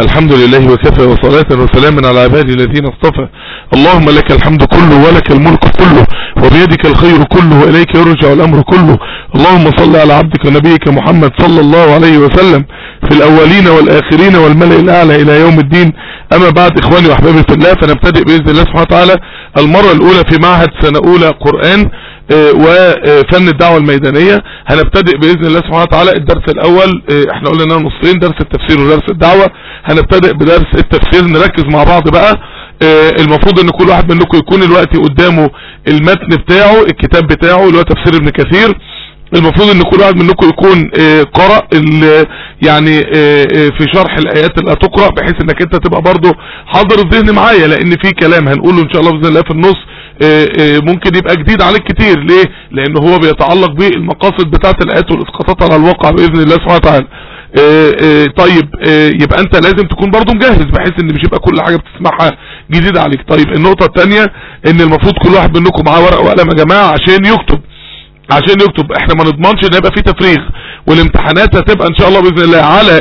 الحمد لله وكفى وصلاة وسلاما على عبادي الذين اصطفى اللهم لك الحمد كله ولك الملك كله وبيدك الخير كله وإليك يرجع الأمر كله اللهم صل على عبدك ونبيك محمد صلى الله عليه وسلم في الأولين والآخرين والملأ الأعلى إلى يوم الدين أما بعد إخواني وأحبابي في الله فنبتدئ بإذن الله سبحانه وتعالى المرة الأولى في معهد سنة أولى قرآن وفن الدعوة الميدانية هنبتدئ بإذن الله سبحانه وتعالى الدرس الأول احنا قلنا انها نصين درس التفسير ودرس الدعوة هنبتدئ بدرس التفسير نركز مع بعض بقى المفروض ان كل واحد منكم يكون الوقت قدامه المتن بتاعه الكتاب بتاعه اللي هو تفسير ابن كثير المفروض ان كل واحد منكم يكون قرأ يعني في شرح الايات اللي هتقرأ بحيث انك انت تبقى برضه حاضر الذهن معايا لان في كلام هنقوله ان شاء الله باذن الله في النص ممكن يبقى جديد عليك كتير ليه لان هو بيتعلق بالمقاصد بتاعه الايات والاسقاطات على الواقع باذن الله سبحانه وتعالى طيب يبقى انت لازم تكون برضو مجهز بحيث ان مش يبقى كل حاجة بتسمعها جديدة عليك طيب النقطة الثانيه ان المفروض كل واحد منكم معاه ورقة وقلم يا جماعة عشان يكتب عشان يكتب احنا ما نضمنش ان يبقى في تفريغ والامتحانات هتبقى ان شاء الله باذن الله على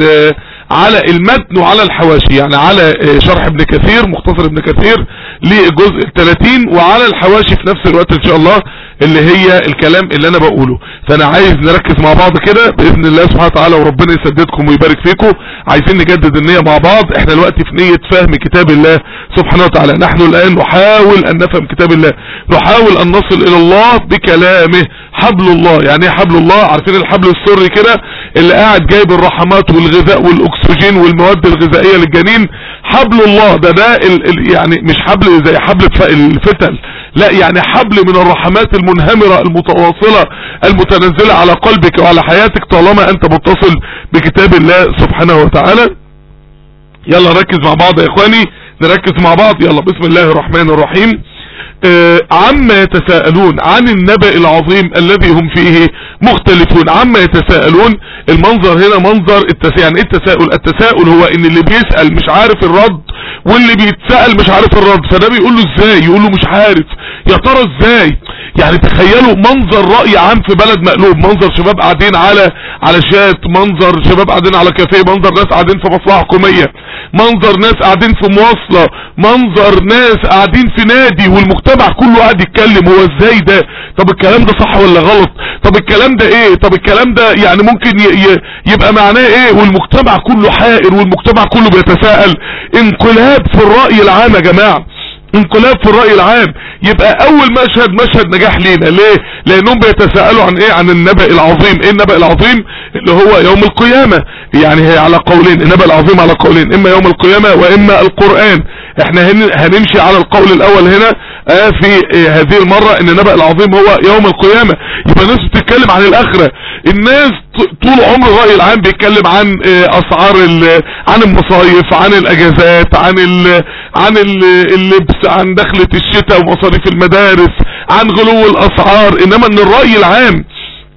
على المتن وعلى الحواشي يعني على شرح ابن كثير مختصر ابن كثير للجزء الثلاثين وعلى الحواشي في نفس الوقت ان شاء الله اللي هي الكلام اللي انا بقوله فانا عايز نركز مع بعض كده باذن الله سبحانه وتعالى وربنا يسددكم ويبارك فيكم عايزين نجدد النية مع بعض احنا دلوقتي في نية فهم كتاب الله سبحانه وتعالى نحن الان نحاول ان نفهم كتاب الله نحاول ان نصل الى الله بكلامه حبل الله يعني ايه حبل الله عارفين الحبل السري كده اللي قاعد جايب الرحمات والغذاء والاكسجين والمواد الغذائية للجنين حبل الله ده ده ال ال يعني مش حبل زي حبل الفتل لا يعني حبل من الرحمات المنهمرة المتواصلة المتنزلة على قلبك وعلى حياتك طالما انت متصل بكتاب الله سبحانه وتعالى يلا ركز مع بعض يا اخواني نركز مع بعض يلا بسم الله الرحمن الرحيم آه عما يتساءلون عن النبأ العظيم الذي هم فيه مختلفون عما يتساءلون المنظر هنا منظر التساؤل يعني ايه التساؤل التساؤل هو ان اللي بيسأل مش عارف الرد واللي بيتسأل مش عارف الرد فده بيقول له ازاي يقول له مش عارف يا ترى ازاي يعني تخيلوا منظر رأي عام في بلد مقلوب منظر شباب قاعدين على على شات منظر شباب قاعدين على كافيه منظر ناس قاعدين في مصلحة حكومية منظر ناس قاعدين في مواصلة منظر ناس قاعدين في نادي والمجتمع كله قاعد يتكلم هو ازاي ده طب الكلام ده صح ولا غلط طب الكلام ده ايه طب الكلام ده يعني ممكن ي ي يبقى معناه ايه والمجتمع كله حائر والمجتمع كله بيتساءل انقلاب في الرأي العام يا جماعة انقلاب في الرأي العام يبقى اول مشهد مشهد نجاح لينا ليه لانهم بيتساءلوا عن ايه عن النبأ العظيم ايه النبأ العظيم اللي هو يوم القيامة يعني هي على قولين النبأ العظيم على قولين اما يوم القيامة واما القرآن احنا هنمشي على القول الاول هنا اه في اه هذه المرة ان النبأ العظيم هو يوم القيامة يبقى الناس بتتكلم عن الاخرة الناس طول عمر الرأي العام بيتكلم عن اه اسعار عن المصايف عن الاجازات عن ال عن ال اللبس عن دخلة الشتاء ومصاريف المدارس عن غلو الاسعار انما ان الرأي العام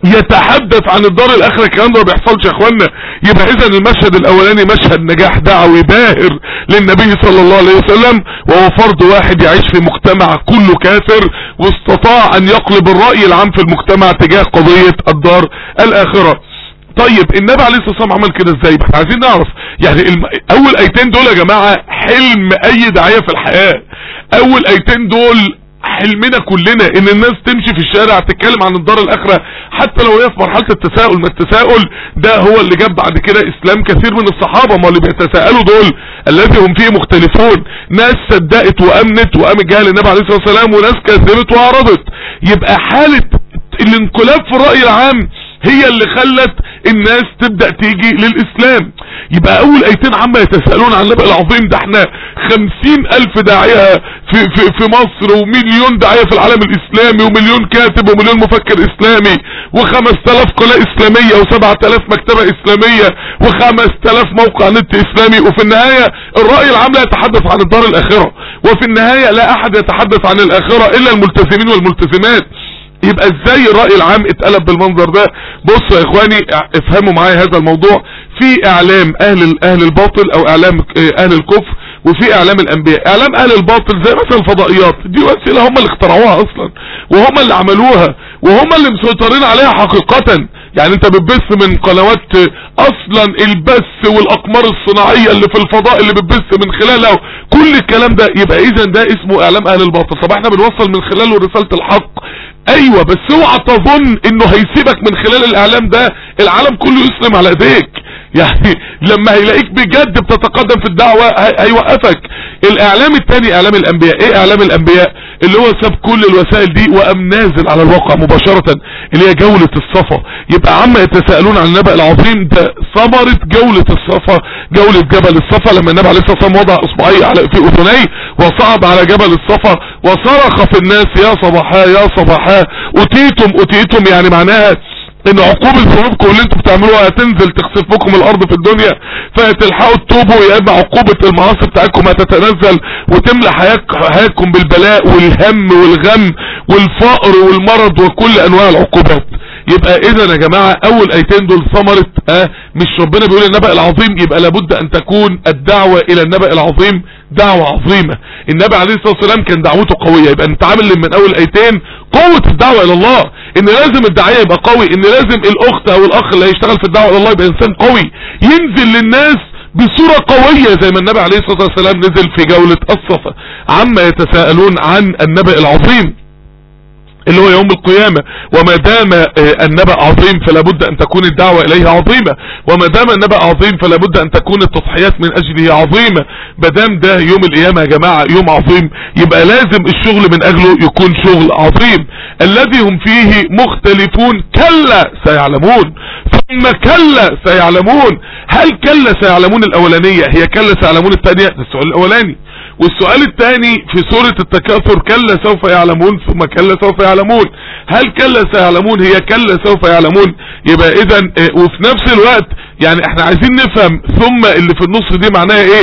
يتحدث عن الدار الاخرة الكلام ده ما بيحصلش يا اخوانا يبقى اذا المشهد الاولاني مشهد نجاح دعوي باهر للنبي صلى الله عليه وسلم وهو فرد واحد يعيش في مجتمع كله كافر واستطاع ان يقلب الرأي العام في المجتمع تجاه قضية الدار الاخرة طيب النبي عليه الصلاة والسلام عمل كده ازاي احنا عايزين نعرف يعني الم... اول ايتين دول يا جماعة حلم اي داعية في الحياة اول ايتين دول حلمنا كلنا ان الناس تمشي في الشارع تتكلم عن الدار الاخرة حتى لو هي في مرحلة التساؤل ما التساؤل ده هو اللي جاب بعد كده اسلام كثير من الصحابة ما اللي بيتساءلوا دول الذي هم فيه مختلفون ناس صدقت وامنت وقامت جايه للنبي عليه الصلاة والسلام وناس كذبت واعرضت يبقى حالة الانقلاب في الرأي العام هي اللي خلت الناس تبدأ تيجي للاسلام يبقى اول ايتين عما يتساءلون عن النبأ العظيم ده احنا خمسين الف داعية في, في, في مصر ومليون داعية في العالم الاسلامي ومليون كاتب ومليون مفكر اسلامي وخمس تلاف قناة اسلامية وسبعة تلاف مكتبة اسلامية وخمس تلاف موقع نت اسلامي وفي النهاية الرأي العام لا يتحدث عن الدار الاخرة وفي النهاية لا احد يتحدث عن الاخرة الا الملتزمين والملتزمات يبقى ازاي الرأي العام اتقلب بالمنظر ده بصوا يا اخواني افهموا معايا هذا الموضوع في اعلام اهل اهل الباطل او اعلام اهل الكفر وفي اعلام الانبياء اعلام اهل الباطل زي مثلا الفضائيات دي وسيله هم اللي اخترعوها اصلا وهم اللي عملوها وهم اللي مسيطرين عليها حقيقة يعني انت بتبث من قنوات اصلا البث والاقمار الصناعية اللي في الفضاء اللي بتبث من خلالها كل الكلام ده يبقى اذا ده اسمه اعلام اهل الباطل طب احنا بنوصل من خلاله رسالة الحق ايوه بس اوعى تظن انه هيسيبك من خلال الاعلام ده العالم كله يسلم على ايديك يعني لما هيلاقيك بجد بتتقدم في الدعوة هي- هيوقفك الاعلام التاني اعلام الانبياء ايه اعلام الانبياء اللي هو ساب كل الوسائل دي وقام نازل على الواقع مباشرة اللي هي جولة الصفا يبقى عما يتساءلون عن النبأ العظيم ده ثمرة جولة الصفا جولة جبل الصفا لما النبي عليه الصلاة والسلام وضع اصبعيه على في اذنيه وصعد على جبل الصفا وصرخ في الناس يا صباحا يا صباحا اتيتم اتيتم يعني معناها ان عقوبة ذنوبكم اللي انتوا بتعملوها هتنزل تخسف بكم الارض في الدنيا فتلحقوا تتوبوا يا اما عقوبة المعاصي بتاعتكم هتتنزل وتملى حياك- حياتكم بالبلاء والهم والغم والفقر والمرض وكل انواع العقوبات يبقى اذا يا جماعة اول ايتين دول ثمرة اه مش ربنا بيقول النبأ العظيم يبقى لابد ان تكون الدعوة الى النبأ العظيم دعوة عظيمة النبي عليه الصلاة والسلام كان دعوته قوية يبقى نتعامل من اول ايتين قوة الدعوة الى الله ان لازم الداعية يبقى قوي ان لازم الاخت او الاخ اللي هيشتغل في الدعوة الى الله يبقى انسان قوي ينزل للناس بصورة قوية زي ما النبي عليه الصلاة والسلام نزل في جولة الصفا عما يتساءلون عن النبأ العظيم اللي هو يوم القيامة وما دام آه، النبأ عظيم فلا بد ان تكون الدعوة اليه عظيمة وما دام النبأ عظيم فلا بد ان تكون التضحيات من اجله عظيمة ما دام ده يوم القيامة يا جماعة يوم عظيم يبقى لازم الشغل من اجله يكون شغل عظيم الذي هم فيه مختلفون كلا سيعلمون ثم كلا سيعلمون هل كلا سيعلمون الاولانية هي كلا سيعلمون الثانية ده السؤال الاولاني والسؤال الثاني في سورة التكاثر كلا سوف يعلمون ثم كلا سوف يعلمون هل كلا سيعلمون هي كلا سوف يعلمون يبقى اذا اه، وفي نفس الوقت يعني احنا عايزين نفهم ثم اللي في النص دي معناها ايه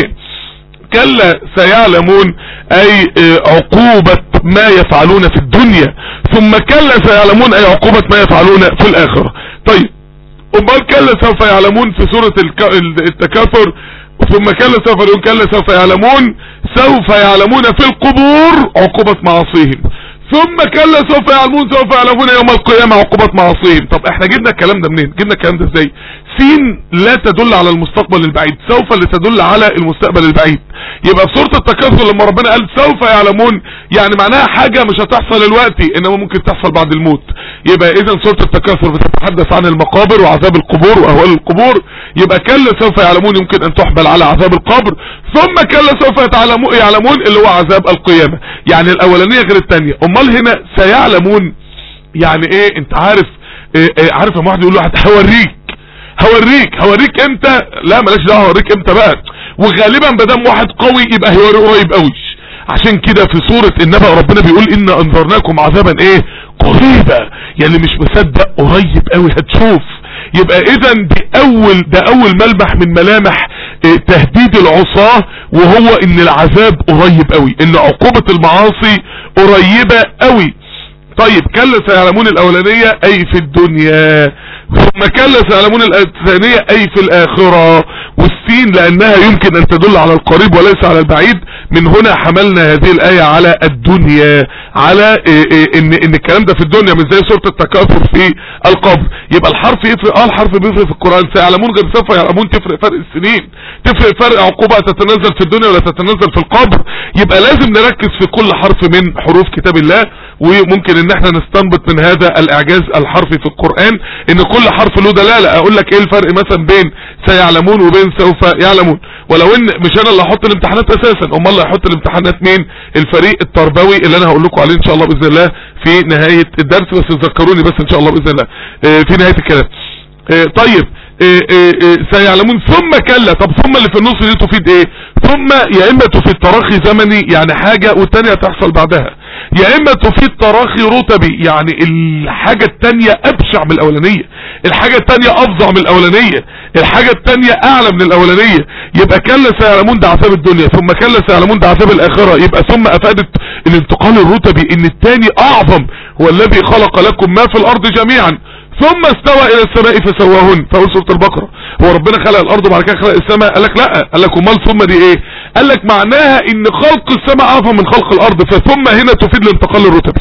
كلا سيعلمون اي اه، عقوبة ما يفعلون في الدنيا ثم كلا سيعلمون اي عقوبة ما يفعلون في الاخرة طيب امال كلا سوف يعلمون في سورة الك- التكاثر ثم كلا سوف يعلمون كلا سوف يعلمون سوف يعلمون في القبور عقوبة معاصيهم ثم كلا سوف يعلمون سوف يعلمون يوم القيامة عقوبة معاصيهم طب احنا جبنا الكلام ده منين جبنا الكلام ده ازاي سين لا تدل على المستقبل البعيد سوف اللي تدل على المستقبل البعيد يبقى في سورة التكاثر لما ربنا قال سوف يعلمون يعني معناها حاجة مش هتحصل دلوقتي انما ممكن تحصل بعد الموت يبقى اذا سورة التكاثر بتتحدث عن المقابر وعذاب القبور واهوال القبور يبقى كلا سوف يعلمون يمكن ان تحمل على عذاب القبر ثم كلا سوف يتعلمون يعلمون اللي هو عذاب القيامة يعني الاولانية غير الثانية امال هنا سيعلمون يعني ايه انت عارف إيه إيه عارف لما واحد يقول له هوريك هوريك هوريك امتى لا ملاش دعوه هوريك امتى بقى وغالبا مادام واحد قوي يبقى هيوريه قريب قوي عشان كده في سورة النبأ ربنا بيقول ان انذرناكم عذابا ايه قريبا يعني مش مصدق قريب قوي هتشوف يبقى اذا دي اول ده اول ملمح من ملامح اه تهديد العصاة وهو ان العذاب قريب قوي ان عقوبة المعاصي قريبة قوي طيب كلا سيعلمون الاولانية اي في الدنيا ثم كلا سيعلمون الثانية اي في الاخرة والسين لانها يمكن ان تدل على القريب وليس على البعيد من هنا حملنا هذه الاية على الدنيا على إيه إيه ان ان الكلام ده في الدنيا مش زي سورة التكاثر في القبر يبقى الحرف يفرق اه الحرف بيفرق في القرآن سيعلمون غير سوف يعلمون تفرق فرق السنين تفرق فرق عقوبة تتنزل في الدنيا ولا تتنزل في القبر يبقى لازم نركز في كل حرف من حروف كتاب الله وممكن ان احنا نستنبط من هذا الاعجاز الحرفي في القرآن ان كل حرف له دلالة اقول لك ايه الفرق مثلا بين سيعلمون وبين سوف يعلمون ولو ان مش انا اللي هحط الامتحانات اساسا امال اللي هيحط الامتحانات مين الفريق التربوي اللي انا هقول لكم عليه ان شاء الله باذن الله في نهاية الدرس بس تذكروني بس ان شاء الله باذن الله اه في نهاية الكلام اه طيب اه اه سيعلمون ثم كلا طب ثم اللي في النص دي تفيد ايه ثم يا اما تفيد تراخي زمني يعني حاجة والتانية تحصل بعدها يا اما تفيد تراخي رتبي يعني الحاجة التانية ابشع من الاولانية الحاجة التانية افظع من الاولانية الحاجة التانية اعلى من الاولانية يبقى كلا سيعلمون ده عذاب الدنيا ثم كلا سيعلمون ده عذاب الاخرة يبقى ثم افادت الانتقال الرتبي ان التاني اعظم هو الذي خلق لكم ما في الارض جميعا ثم استوى الى السماء فسواهن فاول سورة البقرة هو ربنا خلق الارض وبعد كده خلق السماء قال لك لا قال لك امال ثم دي ايه قال لك معناها ان خلق السماء اعظم من خلق الارض فثم هنا تفيد الانتقال الرتبي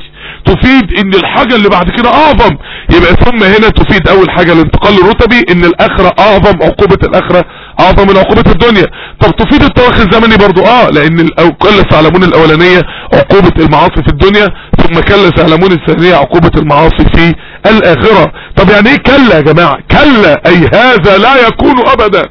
تفيد ان الحاجة اللي بعد كده اعظم يبقى ثم هنا تفيد اول حاجة الانتقال الرتبي ان الاخرة اعظم عقوبة الاخرة اعظم من عقوبة الدنيا طب تفيد التراخي الزمني برضو اه لان كل سيعلمون الاولانية عقوبة المعاصي في الدنيا ثم كلا سيعلمون الثانية عقوبة المعاصي في الاخرة طب يعني ايه كلا يا جماعة كلا اي هذا لا يكون ابدا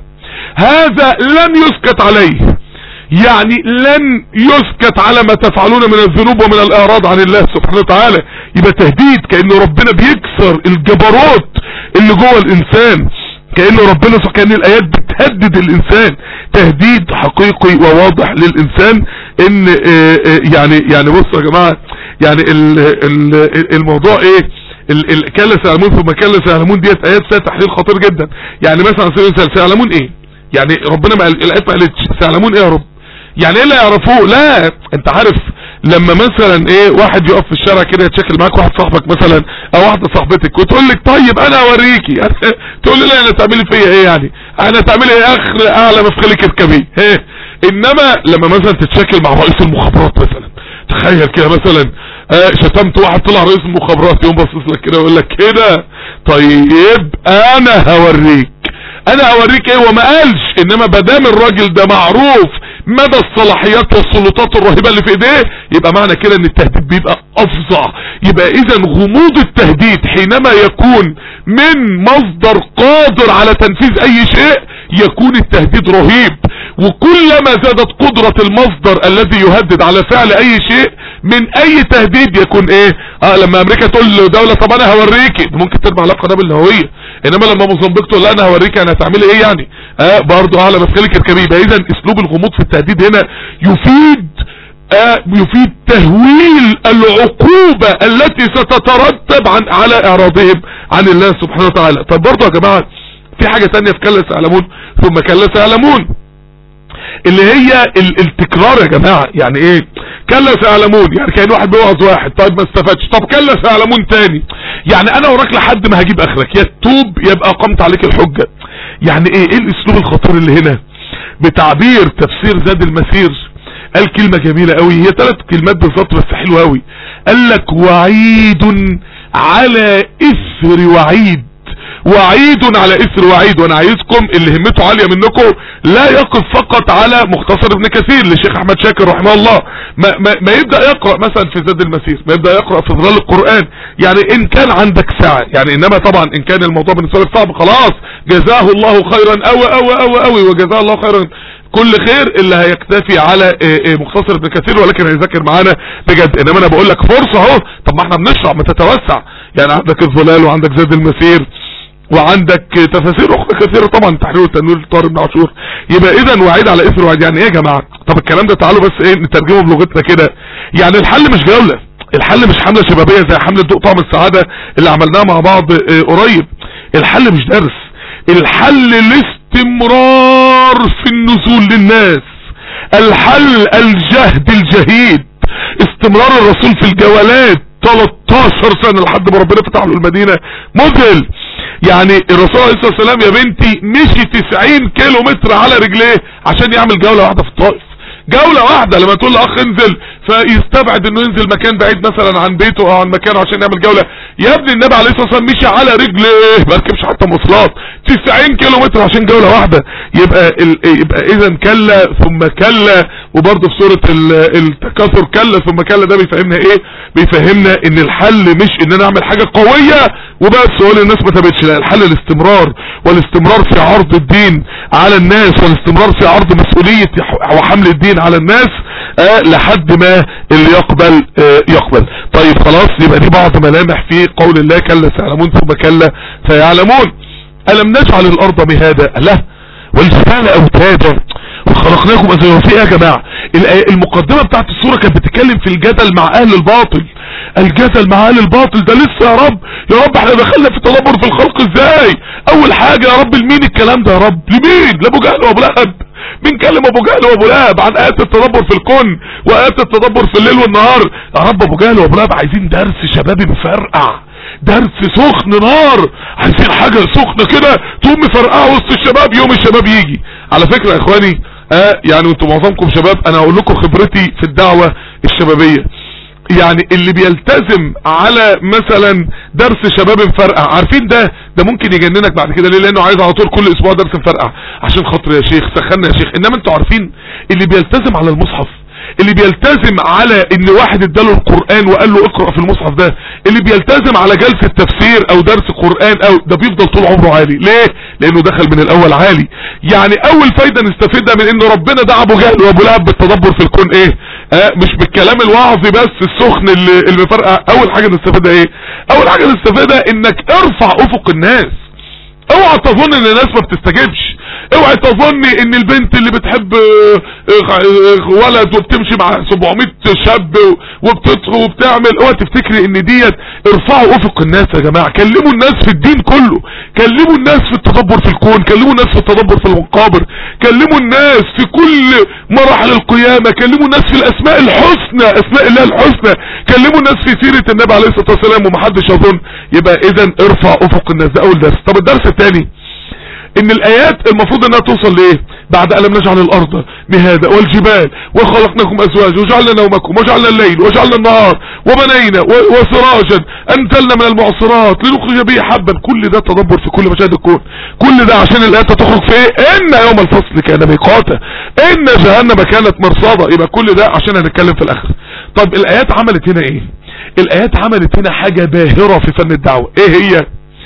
هذا لن يسكت عليه يعني لن يسكت على ما تفعلون من الذنوب ومن الاعراض عن الله سبحانه وتعالى يبقى تهديد كأن ربنا بيكسر الجبروت اللي جوه الانسان كأن ربنا كأن الايات بتهدد الانسان تهديد حقيقي وواضح للانسان ان اه اه يعني يعني بصوا يا جماعة يعني ال ال الموضوع ايه الكلا سيعلمون ثم كلا سيعلمون ديت ايات فيها تحليل خطير جدا يعني مثلا سيعلمون ايه يعني ربنا ما الايات ما قالتش سيعلمون ايه يا رب يعني ايه اللي يعرفوه لا انت عارف لما مثلا ايه واحد يقف في الشارع كده يتشكل معاك واحد صاحبك مثلا او واحده صاحبتك وتقول لك طيب انا اوريكي تقول لي لا انا تعملي فيا ايه يعني انا تعملي ايه اخر اعلى مفخلك اركبيه ايه انما لما مثلا تتشكل مع رئيس المخابرات مثلا تخيل كده مثلا آه شتمت واحد طلع رئيس المخابرات يقوم باصص لك كده ويقول لك كده طيب انا هوريك انا هوريك ايه وما قالش انما بدام الراجل ده معروف مدى الصلاحيات والسلطات الرهيبة اللي في ايديه يبقى معنى كده ان التهديد بيبقى افظع يبقى اذا غموض التهديد حينما يكون من مصدر قادر على تنفيذ اي شيء يكون التهديد رهيب وكلما زادت قدرة المصدر الذي يهدد على فعل اي شيء من اي تهديد يكون ايه اه لما امريكا تقول لدولة طب انا هوريكي ممكن ترمي عليها قنابل نووية انما لما موزمبيق تقول لا انا هوريكي انا هتعملي ايه يعني اه برضه اعلى مسكلك اركبيه اذا اسلوب الغموض في التهديد هنا يفيد آه يفيد تهويل العقوبة التي ستترتب عن على اعراضهم عن الله سبحانه وتعالى طب برضه يا جماعة في حاجة تانية في كلا سيعلمون ثم كلا سيعلمون اللي هي التكرار يا جماعة يعني ايه كلا سيعلمون يعني كان واحد بيوعظ واحد طيب ما استفادش طب كلا سيعلمون تاني يعني انا وراك لحد ما هجيب اخرك يا تتوب يبقى قمت عليك الحجة يعني ايه ايه الاسلوب الخطير اللي هنا بتعبير تفسير زاد المسير قال كلمة جميلة قوي هي ثلاث كلمات بالظبط بس حلوة قوي قال لك وعيد على اثر وعيد وعيد على اثر وعيد وانا عايزكم اللي همته عالية منكم لا يقف فقط على مختصر ابن كثير لشيخ احمد شاكر رحمه الله ما, ما, ما يبدأ يقرأ مثلا في زاد المسير ما يبدأ يقرأ في ظلال القرآن يعني ان كان عندك ساعة يعني انما طبعا ان كان الموضوع بالنسبة لك صعب خلاص جزاه الله خيرا اوي اوي اوي اوي وجزاه الله خيرا كل خير اللي هيكتفي على مختصر ابن كثير ولكن هيذاكر معانا بجد انما انا بقول لك فرصة اهو طب ما احنا بنشرح ما تتوسع يعني عندك الظلال وعندك زاد المسير وعندك تفاسير اخرى كثيرة طبعا تحرير والتنوير طارق بن عاشور يبقى اذا وعيد على اثر وعيد يعني ايه يا جماعة طب الكلام ده تعالوا بس ايه نترجمه بلغتنا كده يعني الحل مش جولة الحل مش حملة شبابية زي حملة ذوق طعم السعادة اللي عملناها مع بعض اه قريب الحل مش درس الحل الاستمرار في النزول للناس الحل الجهد الجهيد استمرار الرسول في الجولات 13 سنة لحد ما ربنا فتح له المدينة مذهل يعني الرسول عليه الصلاة والسلام يا بنتي مشي 90 كيلو متر على رجليه عشان يعمل جولة واحدة في الطائف جولة واحدة لما تقول لاخ انزل فيستبعد انه ينزل مكان بعيد مثلا عن بيته او عن مكانه عشان يعمل جولة يا ابني النبي عليه الصلاة والسلام مشي على رجليه ما ركبش حتى مواصلات 90 كيلو متر عشان جولة واحدة يبقى ال... يبقى اذا كلا ثم كلا وبرضه في سورة التكاثر كلا ثم كلا ده بيفهمنا ايه بيفهمنا ان الحل مش ان انا اعمل حاجة قوية وبس اقول الناس ما تابتش لا الحل الاستمرار والاستمرار في عرض الدين على الناس والاستمرار في عرض مسؤولية وحمل الدين على الناس آه لحد ما اللي يقبل آه يقبل طيب خلاص يبقى دي بعض ملامح في قول الله كلا سيعلمون ثم كلا سيعلمون ألم نجعل الأرض مهادا لا والجبال أوتادا وخلقناكم أزواجا في ايه يا جماعة المقدمة بتاعت السورة كانت بتتكلم في الجدل مع أهل الباطل الجدل مع أهل الباطل ده لسه يا رب يا رب احنا دخلنا في تدبر في الخلق ازاي أول حاجة يا رب لمين الكلام ده يا رب لمين لأبو جهل وأبو لهب مين كلم ابو جهل وابو لهب عن ايات التدبر في الكون وايات التدبر في الليل والنهار يا رب ابو جهل وابو لهب عايزين درس شبابي مفرقع درس سخن نار عايزين حاجة سخنة كده تقوم مفرقعة وسط الشباب يوم الشباب يجي على فكرة يا اخواني آه يعني انتوا معظمكم شباب انا اقول لكم خبرتي في الدعوة الشبابية يعني اللي بيلتزم على مثلا درس شباب مفرقع عارفين ده ده ممكن يجننك بعد كده ليه لانه عايز على طول كل اسبوع درس مفرقع عشان خاطر يا شيخ سخنا يا شيخ انما انتوا عارفين اللي بيلتزم على المصحف اللي بيلتزم على ان واحد اداله القرآن وقال له اقرأ في المصحف ده اللي بيلتزم على جلسة تفسير او درس قرآن او ده بيفضل طول عمره عالي ليه لانه دخل من الاول عالي يعني اول فايدة نستفيدها من ان ربنا دعا ابو جهل وابو لهب بالتدبر في الكون ايه آه مش بالكلام الوعظي بس السخن اللي, اللي مفرقع اول حاجة نستفيدها ايه اول حاجة نستفيدها انك ارفع افق الناس اوعى تظن ان الناس ما بتستجبش اوعى تظن ان البنت اللي بتحب ولد وبتمشي مع 700 شاب وبتطغى وبتعمل اوعى تفتكري ان ديت ارفعوا افق الناس يا جماعه كلموا الناس في الدين كله كلموا الناس في التدبر في الكون كلموا الناس في التدبر في المقابر كلموا الناس في كل مراحل القيامه كلموا الناس في الاسماء الحسنى اسماء الله الحسنى كلموا الناس في سيره النبي عليه الصلاه والسلام ومحدش يظن يبقى اذا ارفع افق الناس ده اول درس طب الدرس الثاني ان الايات المفروض انها توصل لايه بعد الم نجعل الارض مهادا والجبال وخلقناكم ازواجا وجعلنا نومكم وجعلنا الليل وجعلنا النهار وبنينا وسراجا انزلنا من المعصرات لنخرج به حبا كل ده تدبر في كل مشاهد الكون كل ده عشان الايات تخرج في ايه ان يوم الفصل كان ميقاتا ان جهنم كانت مرصادا يبقى كل ده عشان هنتكلم في الاخر طب الايات عملت هنا ايه الايات عملت هنا حاجة باهرة في فن الدعوة ايه هي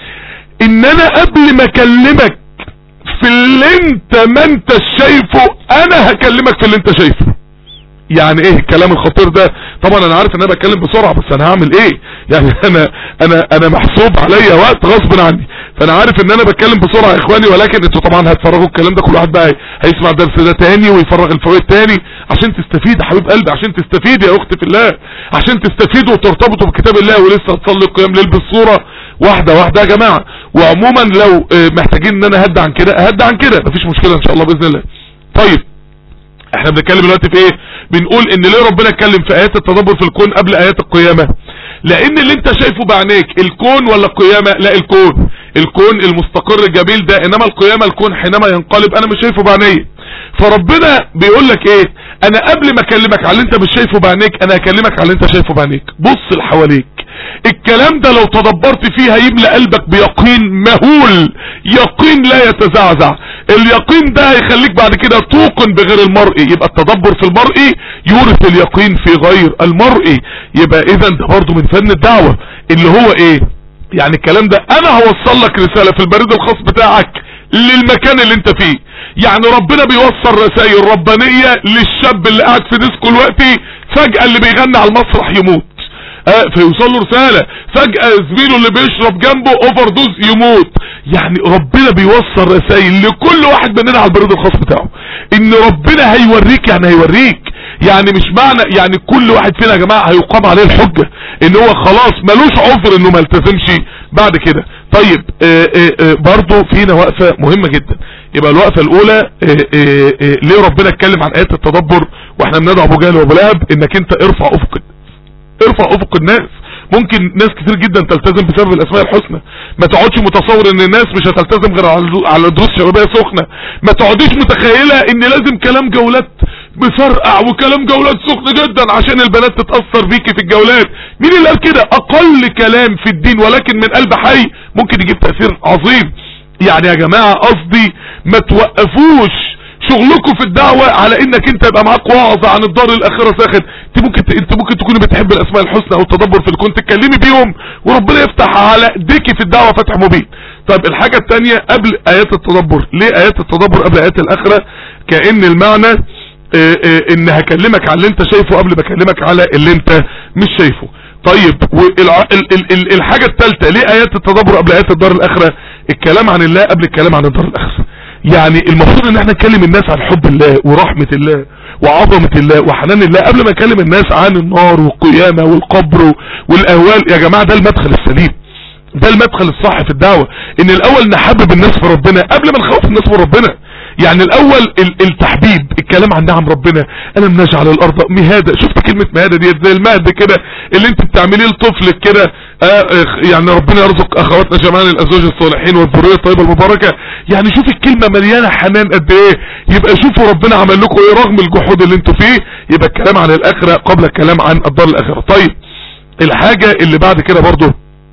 ان انا قبل ما اكلمك في اللي انت ما انت شايفه انا هكلمك في اللي انت شايفه يعني ايه الكلام الخطير ده طبعا انا عارف ان انا بتكلم بسرعة بس انا هعمل ايه يعني انا انا انا محسوب عليا وقت غصب عني فانا عارف ان انا بتكلم بسرعة يا اخواني ولكن انتوا طبعا هتفرغوا الكلام ده كل واحد بقى هيسمع الدرس ده تاني ويفرغ الفوائد تاني عشان تستفيد يا حبيب قلبي عشان تستفيد يا اختي في الله عشان تستفيدوا وترتبطوا بكتاب الله ولسه هتصلي قيام ليل بالصورة واحدة واحدة يا جماعة وعموما لو محتاجين ان انا اهد عن كده اهد عن كده مفيش مشكلة ان شاء الله باذن الله طيب احنا بنتكلم دلوقتي في ايه بنقول ان ليه ربنا اتكلم في ايات التدبر في الكون قبل ايات القيامة لان اللي انت شايفه بعينيك الكون ولا القيامة لا الكون الكون المستقر الجميل ده انما القيامة الكون حينما ينقلب انا مش شايفه بعيني فربنا بيقول لك ايه انا قبل ما اكلمك على اللي انت مش شايفه بعينيك انا هكلمك على اللي انت شايفه بعينيك بص لحواليك الكلام ده لو تدبرت فيه هيملى قلبك بيقين مهول يقين لا يتزعزع اليقين ده هيخليك بعد كده توقن بغير المرئي يبقى التدبر في المرئي يورث اليقين في غير المرئي يبقى اذا ده برضه من فن الدعوة اللي هو ايه يعني الكلام ده انا هوصل لك رسالة في البريد الخاص بتاعك للمكان اللي انت فيه يعني ربنا بيوصل رسائل ربانية للشاب اللي قاعد في ديسكو دلوقتي فجأة اللي بيغني على المسرح يموت اه فيوصل له رسالة فجأة زميله اللي بيشرب جنبه اوفر دوز يموت يعني ربنا بيوصل رسائل لكل واحد مننا على البريد الخاص بتاعه ان ربنا هيوريك يعني هيوريك يعني مش معنى يعني كل واحد فينا يا جماعة هيقام عليه الحجة ان هو خلاص ملوش عذر انه ما التزمش بعد كده طيب اه اه برضو فينا وقفة مهمة جدا يبقى الوقفة الاولى ليه ربنا اتكلم عن ايات التدبر واحنا بندعو ابو جهل وابو لهب انك انت ارفع افق ارفع افق الناس ممكن ناس كتير جدا تلتزم بسبب الاسماء الحسنى ما تقعدش متصور ان الناس مش هتلتزم غير على دروس شبابيه سخنه ما تقعديش متخيله ان لازم كلام جولات بفرقع وكلام جولات سخن جدا عشان البنات تتأثر بيكي في الجولات مين اللي قال كده اقل كلام في الدين ولكن من قلب حي ممكن يجيب تأثير عظيم يعني يا جماعة قصدي ما توقفوش شغلكم في الدعوة على انك انت يبقى معاك وعظ عن الدار الاخرة ساخن انت ممكن ت... انت ممكن تكوني بتحب الاسماء الحسنى او التدبر في الكون تتكلمي بيهم وربنا يفتح على ايديكي في الدعوة فتح مبين طيب الحاجة التانية قبل ايات التدبر ليه ايات التدبر قبل ايات الاخرة كأن المعنى اه اه ان هكلمك على اللي انت شايفه قبل ما اكلمك على اللي انت مش شايفه طيب والحاجة الثالثة ليه ايات التدبر قبل ايات الدار الاخرة الكلام عن الله قبل الكلام عن الدار الاخرة يعني المفروض ان احنا نكلم الناس عن حب الله ورحمة الله وعظمة الله وحنان الله قبل ما نكلم الناس عن النار والقيامة والقبر والاهوال يا جماعة ده المدخل السليم ده المدخل الصح في الدعوة ان الاول نحبب الناس في ربنا قبل ما نخوف الناس من ربنا يعني الاول التحبيب الكلام عن نعم ربنا الم نجعل الارض مهادا شفت كلمة مهادا ديت زي المهد كده اللي انت بتعمليه لطفلك كده آه يعني ربنا يرزق اخواتنا جميعا الازواج الصالحين والذريه الطيبه المباركه يعني شوف الكلمه مليانه حنان قد ايه يبقى شوفوا ربنا عمل لكم ايه رغم الجحود اللي انتوا فيه يبقى الكلام عن الاخره قبل الكلام عن الدار الاخره طيب الحاجه اللي بعد كده برضو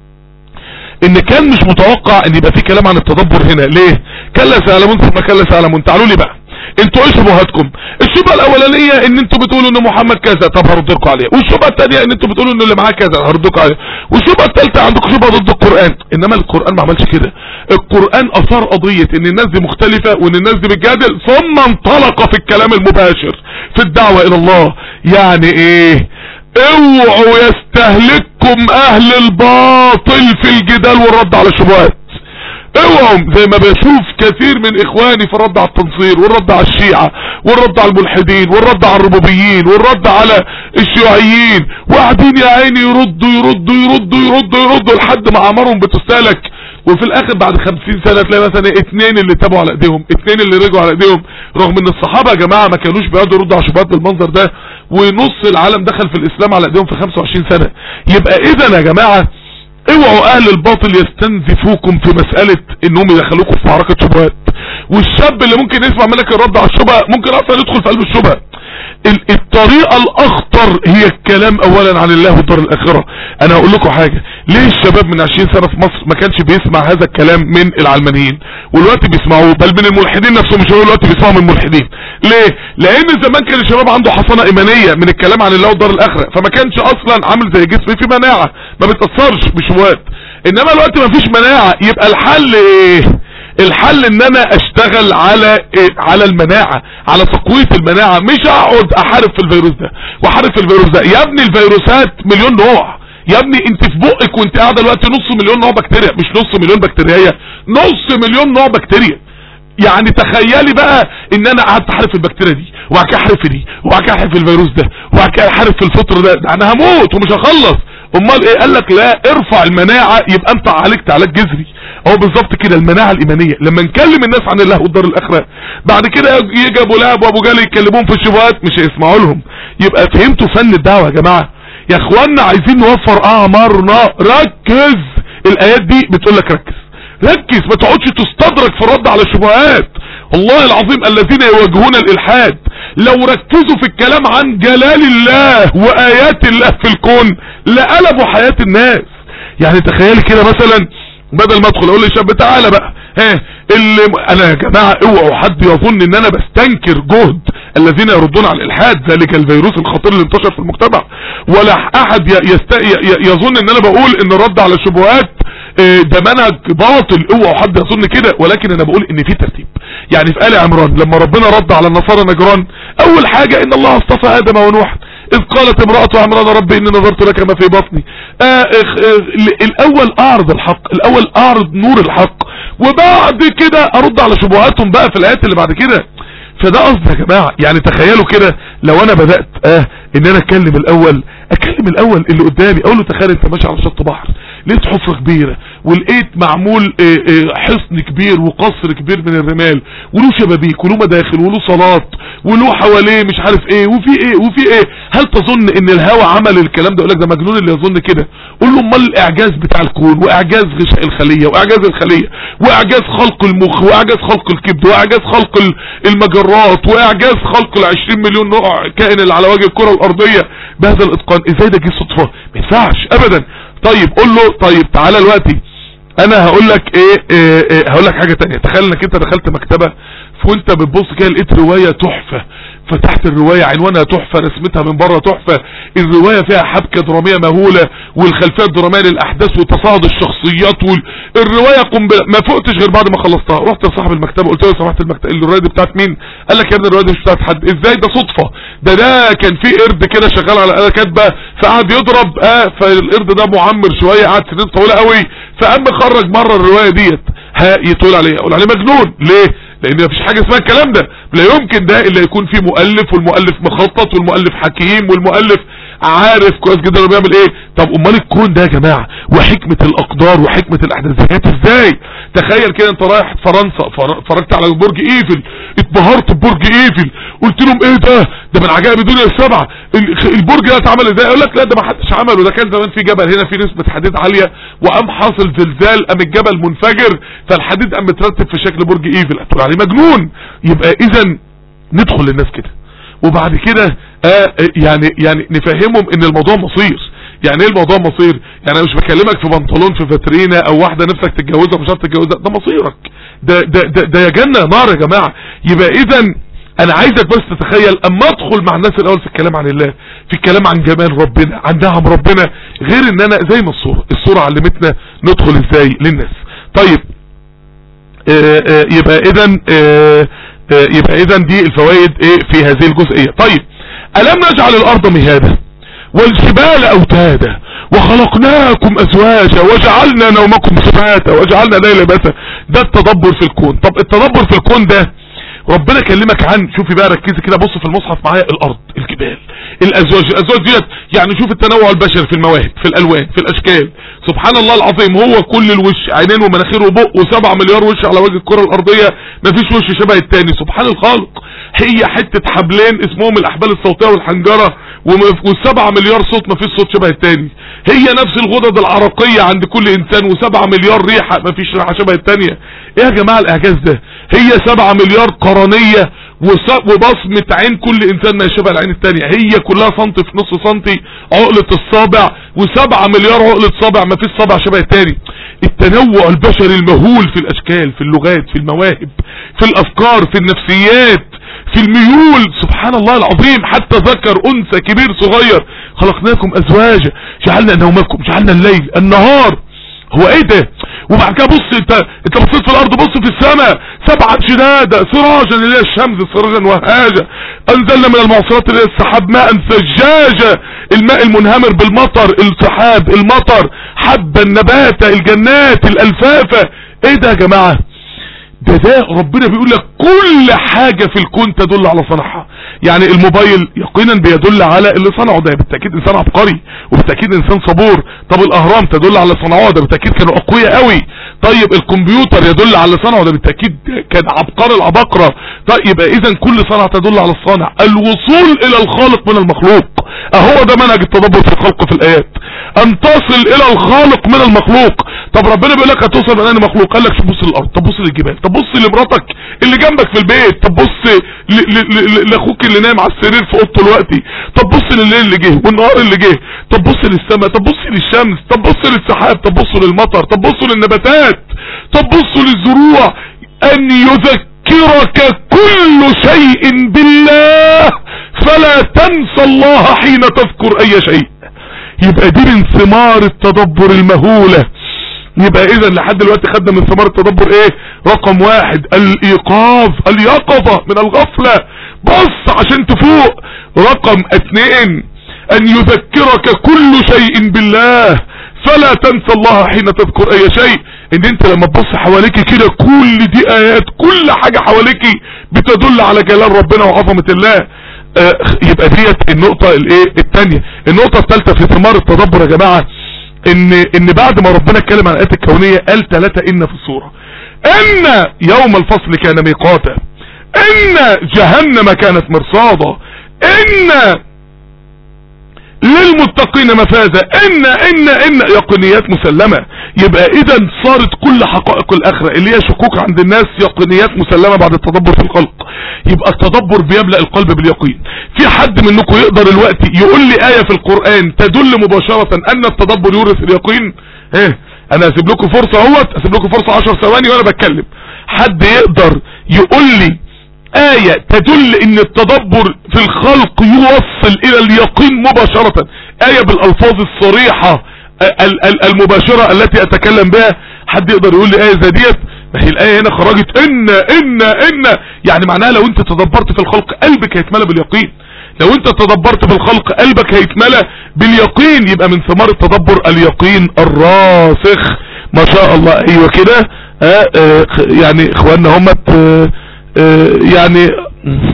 ان كان مش متوقع ان يبقى في كلام عن التدبر هنا ليه كلا سيعلمون ثم كلا سيعلمون تعالوا لي بقى انتوا ايه شبهاتكم الشبهه الاولانيه ان انتوا بتقولوا ان محمد كذا طب هرد لكم عليها والشبهه الثانيه ان انتوا بتقولوا ان اللي معاه كذا هرد لكم عليها والشبهه الثالثه عندكم شبهه ضد القران انما القران ما عملش كده القران اثار قضيه ان الناس دي مختلفه وان الناس دي بتجادل ثم انطلق في الكلام المباشر في الدعوه الى الله يعني ايه اوعوا يستهلككم اهل الباطل في الجدال والرد على الشبهات اوعوا زي ما بشوف كثير من اخواني في الرد على التنصير والرد على الشيعة والرد على الملحدين والرد على الربوبيين والرد على الشيوعيين وقاعدين يا عيني يردوا يردوا يردوا يردوا يردوا لحد ما اعمارهم بتستهلك وفي الاخر بعد خمسين سنة تلاقي مثلا اتنين اللي تابعوا على ايديهم اتنين اللي رجعوا على ايديهم رغم ان الصحابة يا جماعة ما كانوش بيقعدوا يردوا على شبهات بالمنظر ده ونص العالم دخل في الاسلام على ايديهم في 25 سنة يبقى اذا يا جماعة اوعوا اهل الباطل يستنزفوكم في مسألة انهم يدخلوكم في معركة شبهات والشاب اللي ممكن يسمع منك الرد على الشبهة ممكن اصلا يدخل في قلب الشبهة الطريقة الاخطر هي الكلام اولا عن الله والدار الاخرة انا هقول لكم حاجة ليه الشباب من 20 سنة في مصر ما كانش بيسمع هذا الكلام من العلمانيين والوقت بيسمعوه بل من الملحدين نفسهم مش هو الوقت بيسمعوا من الملحدين ليه لان زمان كان الشباب عنده حصانة ايمانية من الكلام عن الله والدار الاخرة فما كانش اصلا عامل زي جسمي في مناعة ما بتأثرش بشبهات انما الوقت ما فيش مناعة يبقى الحل ايه الحل ان انا اشتغل على إيه؟ على المناعة على تقوية المناعة مش اقعد احارب في الفيروس ده واحارب في الفيروس ده يا ابني الفيروسات مليون نوع يا ابني انت في بقك وانت قاعده دلوقتي نص مليون نوع بكتيريا مش نص مليون بكتيريا نص مليون نوع بكتيريا يعني تخيلي بقى ان انا قعدت احارب في البكتيريا دي وبعد كده احارب في دي وبعد كده احارب في الفيروس ده وبعد كده احارب في الفطر ده, ده انا هموت ومش هخلص امال ايه قال لك لا ارفع المناعة يبقى انت عالجت علاج جذري اهو بالظبط كده المناعة الايمانية لما نكلم الناس عن الله والدار الاخرة بعد كده يجي ابو لهب وابو جهل يتكلمون في الشبهات مش هيسمعوا لهم يبقى فهمتوا فن الدعوة يا جماعة يا اخوانا عايزين نوفر اعمارنا ركز الايات دي بتقول لك ركز ركز ما تقعدش تستدرك في الرد على الشبهات والله العظيم الذين يواجهون الالحاد لو ركزوا في الكلام عن جلال الله وايات الله في الكون لقلبوا حياة الناس يعني تخيل كده مثلا بدل ما ادخل اقول للشاب تعالى بقى ها اللي انا يا جماعة اوعوا حد يظن ان انا بستنكر جهد الذين يردون على الالحاد ذلك الفيروس الخطير اللي انتشر في المجتمع ولا احد يست... يظن ان انا بقول ان الرد على الشبهات ده منهج باطل اوعوا حد يظن كده ولكن انا بقول ان في ترتيب يعني في آل عمران لما ربنا رد على النصارى نجران اول حاجة ان الله اصطفى ادم ونوح اذ قالت امرأة عمران ربي اني نظرت لك ما في بطني آه آه الاول اعرض الحق الاول اعرض نور الحق وبعد كده ارد على شبهاتهم بقى في الايات اللي بعد كده فده قصدي يا جماعة يعني تخيلوا كده لو انا بدأت اه ان انا اتكلم الاول اكلم الاول اللي قدامي اقول له تخيل انت ماشي على شط بحر لقيت حفرة كبيرة ولقيت معمول اه اه حصن كبير وقصر كبير من الرمال وله شبابيك وله مداخل وله صالات وله حواليه مش عارف ايه وفي ايه وفي ايه هل تظن ان الهوى عمل الكلام ده يقول لك ده مجنون اللي يظن كده قول له امال الاعجاز بتاع الكون واعجاز غشاء الخلية واعجاز الخلية واعجاز خلق المخ واعجاز خلق الكبد واعجاز خلق المجرات واعجاز خلق ال 20 مليون نوع كائن اللي على وجه الكرة الارضية بهذا الاتقان ازاي ده جه صدفة ما ينفعش ابدا طيب قول له طيب تعالى دلوقتي انا هقول لك ايه, إيه, إيه هقول لك حاجة تانية تخيل انك انت دخلت مكتبة وانت بتبص كده لقيت رواية تحفة فتحت الرواية عنوانها تحفة رسمتها من بره تحفة الرواية فيها حبكة درامية مهولة والخلفية الدرامية للاحداث وتصاعد الشخصيات والرواية قنبلة ما فقتش غير بعد ما خلصتها رحت لصاحب المكتبة قلت له سمحت المكتبة الرواية دي بتاعت مين قال لك يا ابني الرواية دي مش بتاعت حد ازاي ده صدفة ده ده كان في قرد كده شغال على آلة كاتبة فقعد يضرب اه فالقرد ده معمر شوية قعد سنين طويلة قوي فقام خرج مرة الرواية ديت ها يتقول عليه اقول عليه مجنون ليه لان مفيش حاجة اسمها الكلام ده لا يمكن ده الا يكون فيه مؤلف والمؤلف مخطط والمؤلف حكيم والمؤلف عارف كويس جدا انه بيعمل ايه طب امال الكون ده يا جماعه وحكمه الاقدار وحكمه الاحداث جت ازاي تخيل كده انت رايح فرنسا فر- اتفرجت على برج ايفل اتبهرت ببرج ايفل قلت لهم ايه ده ده من عجائب الدنيا السبعه ال- البرج ده اتعمل ازاي يقول لك لا ده ما حدش عمله ده كان زمان في جبل هنا في نسبه حديد عاليه وقام حاصل زلزال قام الجبل منفجر فالحديد قام مترتب في شكل برج ايفل هتقول عليه مجنون يبقى اذا ندخل للناس كده وبعد كده آه يعني يعني نفهمهم ان الموضوع مصير يعني ايه الموضوع مصير يعني انا مش بكلمك في بنطلون في فاترينا او واحده نفسك تتجوزها مش عارف تتجوزها ده مصيرك ده ده ده, ده يا جنه يا نار يا جماعه يبقى اذا انا عايزك بس تتخيل اما ادخل مع الناس الاول في الكلام عن الله في الكلام عن جمال ربنا عن نعم ربنا غير ان انا زي ما الصوره الصوره علمتنا ندخل ازاي للناس طيب آه، آه، يبقى اذا يبقى اذا دي الفوائد ايه في هذه الجزئية طيب ألم نجعل الأرض مهادا والجبال أوتادا وخلقناكم أزواجا وجعلنا نومكم سباتا وجعلنا ليل لباسا ده التدبر في الكون طب التدبر في الكون ده ربنا كلمك عن شوفي بقى ركزي كده بص في المصحف معايا الارض الجبال الازواج الازواج ديت يعني شوف التنوع البشري في المواهب في الالوان في الاشكال سبحان الله العظيم هو كل الوش عينين ومناخير وبق وسبعة مليار وش على وجه الكرة الارضية مفيش وش شبه التاني سبحان الخالق هي حتة حبلين اسمهم الاحبال الصوتية والحنجرة وم- والسبعة مليار صوت مفيش صوت شبه التاني هي نفس الغدد العرقية عند كل انسان وسبعة مليار ريحة مفيش ريحة شبه التانية ايه يا جماعة الاعجاز ده هي سبعة مليار قرنية وس- وبصمة عين كل انسان ما يشبه العين التانية هي كلها سنتي في نص سنتي عقلة الصابع وسبعة مليار عقلة صابع ما فيش صابع شبه التاني التنوع البشري المهول في الاشكال في اللغات في المواهب في الافكار في النفسيات في الميول سبحان الله العظيم حتى ذكر انثى كبير صغير خلقناكم ازواجا جعلنا نومكم جعلنا الليل النهار هو ايه ده وبعد كده بص انت انت بصيت في الارض بص في السماء سبعة شدادة سراجا اللي هي الشمس سراجا وهاجا انزلنا من المعصرات اللي هي السحاب ماء ثجاجا الماء المنهمر بالمطر السحاب المطر حبا النباتة الجنات الالفافة ايه ده يا جماعة ده ده ربنا بيقول لك كل حاجة في الكون تدل على صنعها يعني الموبايل يقينا بيدل على اللي صنعه ده بالتأكيد انسان عبقري وبالتأكيد انسان صبور طب الاهرام تدل على صنعوه ده بالتأكيد كانوا اقوياء قوي طيب الكمبيوتر يدل على صنعه ده بالتأكيد كان عبقري العباقرة طيب يبقى اذا كل صنعة تدل على الصانع الوصول الى الخالق من المخلوق اهو ده منهج التدبر في الخلق في الايات ان تصل الى الخالق من المخلوق طب ربنا بيقول لك هتوصل من اي مخلوق قال لك شوف بص للارض طب بص للجبال طب بص لمراتك اللي جنبك في البيت طب بص ل- ل- ل- لاخوك اللي نايم على السرير في اوضته دلوقتي طب بص لليل اللي جه والنهار اللي جه طب بص للسماء طب بص للشمس طب بص للسحاب طب بص للمطر طب بص للنباتات طب بص للزروع ان يذكرك كل شيء بالله فلا تنسى الله حين تذكر اي شيء يبقى دي من ثمار التدبر المهولة يبقى اذا لحد دلوقتي خدنا من ثمار التدبر ايه رقم واحد الايقاظ اليقظة من الغفلة بص عشان تفوق رقم اتنين ان يذكرك كل شيء بالله فلا تنسى الله حين تذكر اي شيء ان انت لما تبص حواليك كده كل دي ايات كل حاجة حواليك بتدل على جلال ربنا وعظمة الله آه، يبقى ديت النقطة الايه التانية النقطة الثالثة في ثمار التدبر يا جماعة ان ان بعد ما ربنا اتكلم عن الايات الكونية قال ثلاثة ان في السورة ان يوم الفصل كان ميقاتا ان جهنم كانت مرصادا ان للمتقين مفازة ان ان ان يقينيات مسلمة يبقى اذا صارت كل حقائق الاخرة اللي هي شكوك عند الناس يقينيات مسلمة بعد التدبر في الخلق يبقى التدبر بيملأ القلب باليقين في حد منكم يقدر الوقت يقول لي آية في القرآن تدل مباشرة ان التدبر يورث اليقين ايه انا اسيب لكم فرصة اهوت اسيب لكم فرصة عشر ثواني وانا بتكلم حد يقدر يقول لي آية تدل ان التدبر في الخلق يوصل الى اليقين مباشرة آية بالالفاظ الصريحة ال- ال- المباشرة التي اتكلم بها حد يقدر يقول لي آية زي ديت ما هي الآية هنا خرجت ان ان ان يعني معناها لو انت تدبرت في الخلق قلبك هيتملى باليقين لو انت تدبرت في الخلق قلبك هيتملى باليقين يبقى من ثمار التدبر اليقين الراسخ ما شاء الله ايوه كده آه آه يعني اخواننا هم يعني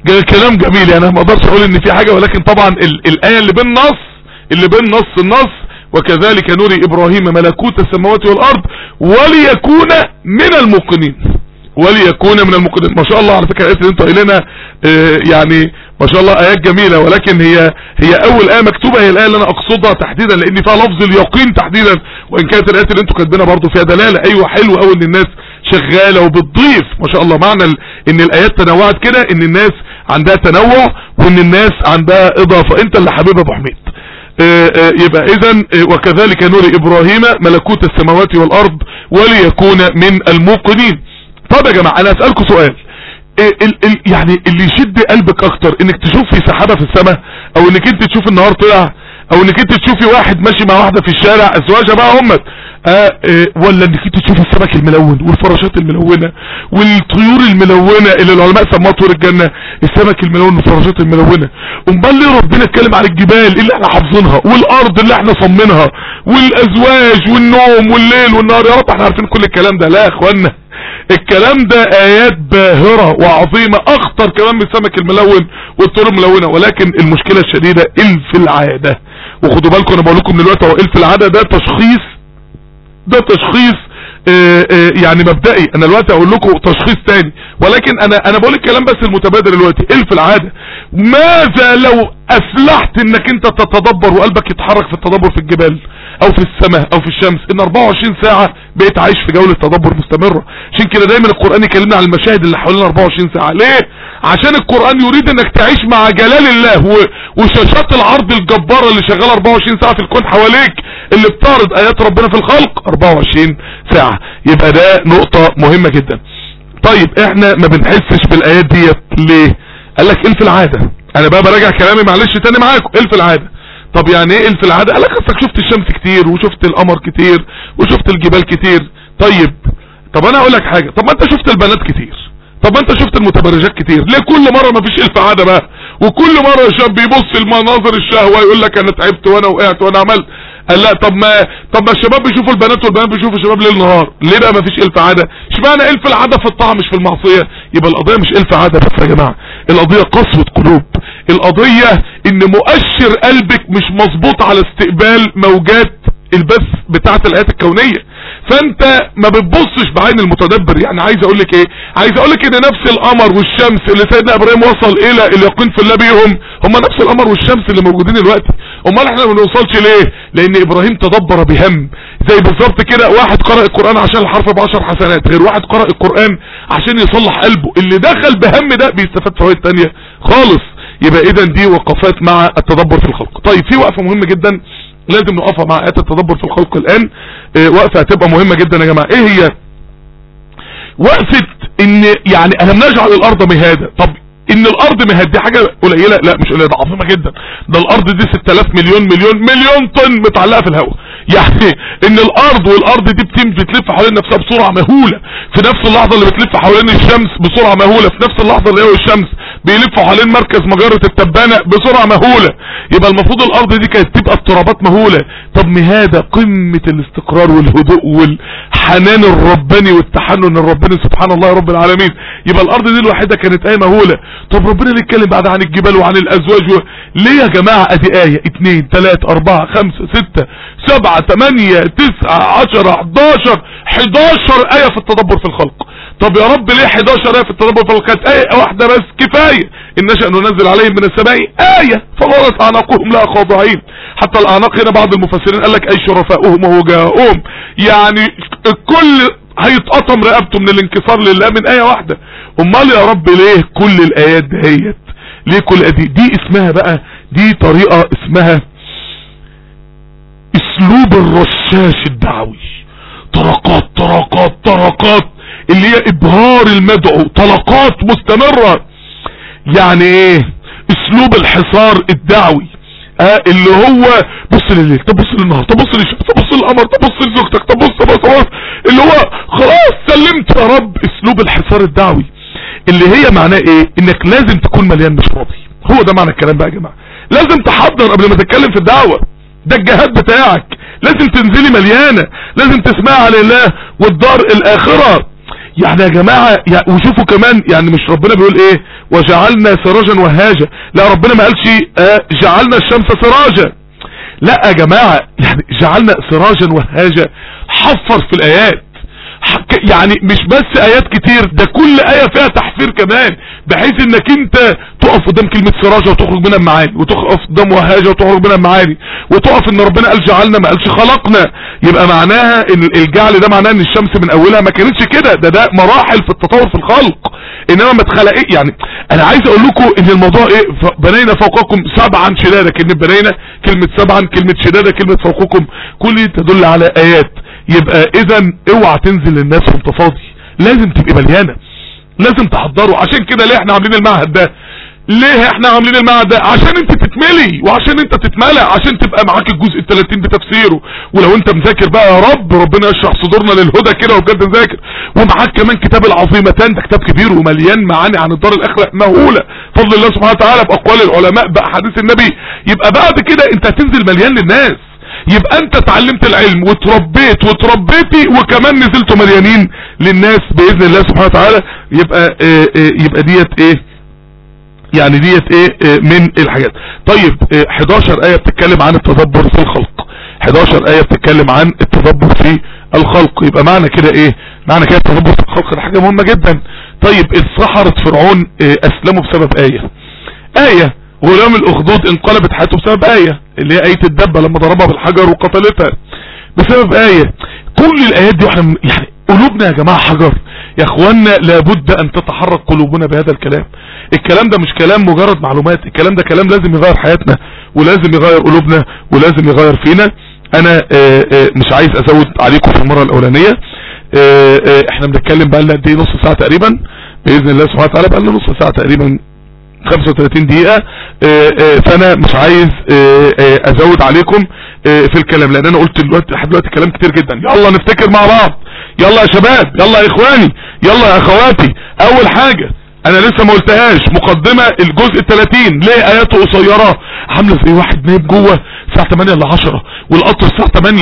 كلام جميل يعني ما اقدرش اقول ان في حاجة ولكن طبعا ال الاية اللي بالنص اللي بالنص النص وكذلك نري ابراهيم ملكوت السماوات والارض وليكون من الموقنين وليكون من الموقنين ما شاء الله على فكرة الايات اللي انتوا قايلينها اه يعني ما شاء الله ايات جميلة ولكن هي هي اول ايه مكتوبة هي الايه اللي انا اقصدها تحديدا لان فيها لفظ اليقين تحديدا وان كانت الايات اللي انتوا كاتبينها برضو فيها دلالة ايوه حلو قوي ان الناس شغالة وبتضيف ما شاء الله معنى ان الايات تنوعت كده ان الناس عندها تنوع وان الناس عندها اضافة انت اللي حبيب ابو حميد اه اه يبقى اذا وكذلك نري ابراهيم ملكوت السماوات والارض وليكون من الموقنين طب يا جماعة انا اسألكم سؤال ال ال يعني اللي يشد قلبك اكتر انك تشوف في سحابة في السماء او انك انت تشوف النهار طلع او انك انت تشوفي واحد ماشي مع واحدة في الشارع ازواجها بقى همت آه آه ولا انك انت تشوفي السمك الملون والفراشات الملونة والطيور الملونة اللي العلماء سموها طيور الجنة السمك الملون والفراشات الملونة امال ليه ربنا اتكلم عن الجبال اللي احنا حافظينها والارض اللي احنا صمنها والازواج والنوم والليل والنهار يا رب احنا عارفين كل الكلام ده لا يا اخوانا الكلام ده ايات باهرة وعظيمة اخطر كمان من السمك الملون والطيور الملونة ولكن المشكلة الشديدة الف العادة وخدوا بالكم انا بقول لكم دلوقتي هو الف العادة ده تشخيص ده تشخيص اه اه يعني مبدئي انا دلوقتي اقول لكم تشخيص تاني ولكن انا انا بقول الكلام بس المتبادل دلوقتي الف العادة ماذا لو افلحت انك انت تتدبر وقلبك يتحرك في التدبر في الجبال او في السماء او في الشمس ان 24 ساعة بقيت عايش في جولة تدبر مستمرة عشان كده دايما القرآن يكلمنا عن المشاهد اللي حوالينا 24 ساعة ليه عشان القرآن يريد انك تعيش مع جلال الله وشاشات العرض الجبارة اللي شغالة 24 ساعة في الكون حواليك اللي بتعرض ايات ربنا في الخلق 24 ساعة يبقى ده نقطة مهمة جدا طيب احنا ما بنحسش بالايات ديت ليه قال لك الف العادة انا بقى براجع كلامي معلش تاني معاكم الف العادة طب يعني ايه الف العادة قال لك اصلك شفت الشمس كتير وشفت القمر كتير وشفت الجبال كتير طيب طب انا اقول لك حاجة طب ما انت شفت البنات كتير طب ما انت شفت المتبرجات كتير ليه كل مرة ما فيش الف عادة بقى وكل مرة شاب بيبص المناظر الشهوة يقول لك انا تعبت وانا وقعت وانا عملت قال لا طب ما طب ما الشباب بيشوفوا البنات والبنات بيشوفوا الشباب ليل نهار ليه بقى ما فيش الف عاده اشمعنى الف العاده في الطاعه مش في المعصيه يبقى القضيه مش الف عاده بس يا جماعه القضيه قسوه قلوب القضيه ان مؤشر قلبك مش مظبوط على استقبال موجات البث بتاعه الايات الكونيه فانت ما بتبصش بعين المتدبر يعني عايز اقول لك ايه عايز اقول لك ان نفس القمر والشمس اللي سيدنا ابراهيم وصل الى اليقين في الله بيهم هم نفس القمر والشمس اللي موجودين دلوقتي امال احنا ما بنوصلش ليه لان ابراهيم تدبر بهم زي بالظبط كده واحد قرأ القرآن عشان الحرف بعشر حسنات غير واحد قرأ القرآن عشان يصلح قلبه اللي دخل بهم ده بيستفاد فوائد تانية خالص يبقى اذا دي وقفات مع التدبر في الخلق طيب في وقفة مهمة جدا لازم نقفها مع آيات التدبر في الخلق الآن اه وقفة هتبقى مهمة جدا يا جماعة ايه هي وقفة ان يعني ألم نجعل الأرض مهادة طب ان الارض مهد دي حاجة قليلة لا مش قليلة ده عظيمة جدا ده الارض دي 6000 مليون مليون مليون طن متعلقة في الهواء يعني ان الارض والارض دي بتم بتلف حوالين نفسها بسرعة مهولة في نفس اللحظة اللي بتلف حوالين الشمس بسرعة مهولة في نفس اللحظة اللي هو الشمس بيلف حوالين مركز مجرة التبانة بسرعة مهولة يبقى المفروض الارض دي كانت تبقى اضطرابات مهولة طب مهادة قمة الاستقرار والهدوء والحنان الرباني والتحنن الرباني سبحان الله رب العالمين يبقى الارض دي الوحيدة كانت ايه مهولة طب ربنا اللي اتكلم بعد عن الجبال وعن الازواج و... ليه يا جماعة ادي اية اتنين تلاتة اربعة خمسة ستة سبعة تمانية تسعة عشرة حداشر حداشر اية في التدبر في الخلق طب يا رب ليه 11 ايه في التدبر في الخلق كانت ايه واحدة بس كفاية ان نشأ ننزل عليهم من السماء اية فغلت اعناقهم لا خاضعين حتى الاعناق هنا بعض المفسرين قال لك اي شرفائهم ووجاههم يعني الكل هيتقطم رقبته من الانكسار لله من ايه واحدة امال يا رب ليه كل الايات دهيت ليه كل دي دي اسمها بقى دي طريقة اسمها اسلوب الرشاش الدعوي طرقات طرقات طرقات اللي هي ابهار المدعو طلقات مستمرة يعني ايه اسلوب الحصار الدعوي اه اللي هو بص لليل طب بص للنهار طب بص للشمس طب بص للقمر طب بص لزوجتك طب بص بص بص اللي هو خلاص سلمت يا رب اسلوب الحصار الدعوي اللي هي معناه ايه انك لازم تكون مليان مش فاضي هو ده معنى الكلام بقى يا جماعه لازم تحضر قبل ما تتكلم في الدعوه ده الجهاد بتاعك لازم تنزلي مليانه لازم تسمعي عن الله والدار الاخره يعني يا جماعة يعني وشوفوا كمان يعني مش ربنا بيقول ايه وجعلنا سراجا وهاجا لا ربنا ما قالش آه جعلنا الشمس سراجا لا يا جماعة يعني جعلنا سراجا وهاجا حفر في الايات يعني مش بس ايات كتير ده كل اية فيها تحفير كمان بحيث انك انت تقف قدام كلمة سراجة وتخرج منها معاني وتقف قدام وهاجة وتخرج منها معاني وتقف ان ربنا قال جعلنا ما قالش خلقنا يبقى معناها ان الجعل ده معناه ان الشمس من اولها ما كانتش كده ده ده مراحل في التطور في الخلق انما ما اتخلق يعني انا عايز اقول لكم ان الموضوع ايه بنينا فوقكم سبعا شدادا كلمة بنينا كلمة سبعا كلمة شدادا كلمة فوقكم كل دي تدل على ايات يبقى اذا اوعى تنزل للناس وانت فاضي لازم تبقى مليانه لازم تحضروا عشان كده ليه احنا عاملين المعهد ده ليه احنا عاملين المعهد ده عشان انت تتملي وعشان انت تتملى عشان تبقى معاك الجزء ال30 بتفسيره ولو انت مذاكر بقى يا رب ربنا يشرح صدورنا للهدى كده وبجد نذاكر ومعاك كمان كتاب العظيمتان ده كتاب كبير ومليان معاني عن الدار الاخره مهوله فضل الله سبحانه وتعالى باقوال العلماء باحاديث النبي يبقى بعد كده انت هتنزل مليان للناس يبقى انت اتعلمت العلم وتربيت وتربيتي وكمان نزلتوا مليانين للناس باذن الله سبحانه وتعالى يبقى اه اه يبقى ديت ايه يعني ديت ايه اه من الحاجات طيب 11 ايه بتتكلم عن التدبر في الخلق 11 ايه بتتكلم عن التدبر في الخلق يبقى معنى كده ايه معنى كده التدبر في الخلق ده حاجه مهمه جدا طيب السحرة فرعون اسلموا بسبب ايه ايه غلام الاخدود انقلبت حياته بسبب آية اللي هي آية الدبة لما ضربها بالحجر وقتلتها بسبب آية كل الآيات دي واحنا يعني قلوبنا يا جماعة حجر يا اخوانا لابد ان تتحرك قلوبنا بهذا الكلام الكلام ده مش كلام مجرد معلومات الكلام ده كلام لازم يغير حياتنا ولازم يغير قلوبنا ولازم يغير فينا انا آآ آآ مش عايز ازود عليكم في المرة الاولانية آآ احنا بنتكلم بقى لنا قد ايه نص ساعة تقريبا باذن الله سبحانه وتعالى بقى لنا نص ساعة تقريبا 35 دقيقة فانا مش عايز ازود عليكم في الكلام لان انا قلت دلوقتي لحد دلوقتي كلام كتير جدا يلا نفتكر مع بعض يلا يا شباب يلا يا اخواني يلا يا اخواتي اول حاجة انا لسه ما قلتهاش مقدمة الجزء ال30 ليه اياته قصيرة عاملة زي واحد نايم جوه الساعة 8 ل 10 والقطر الساعة 8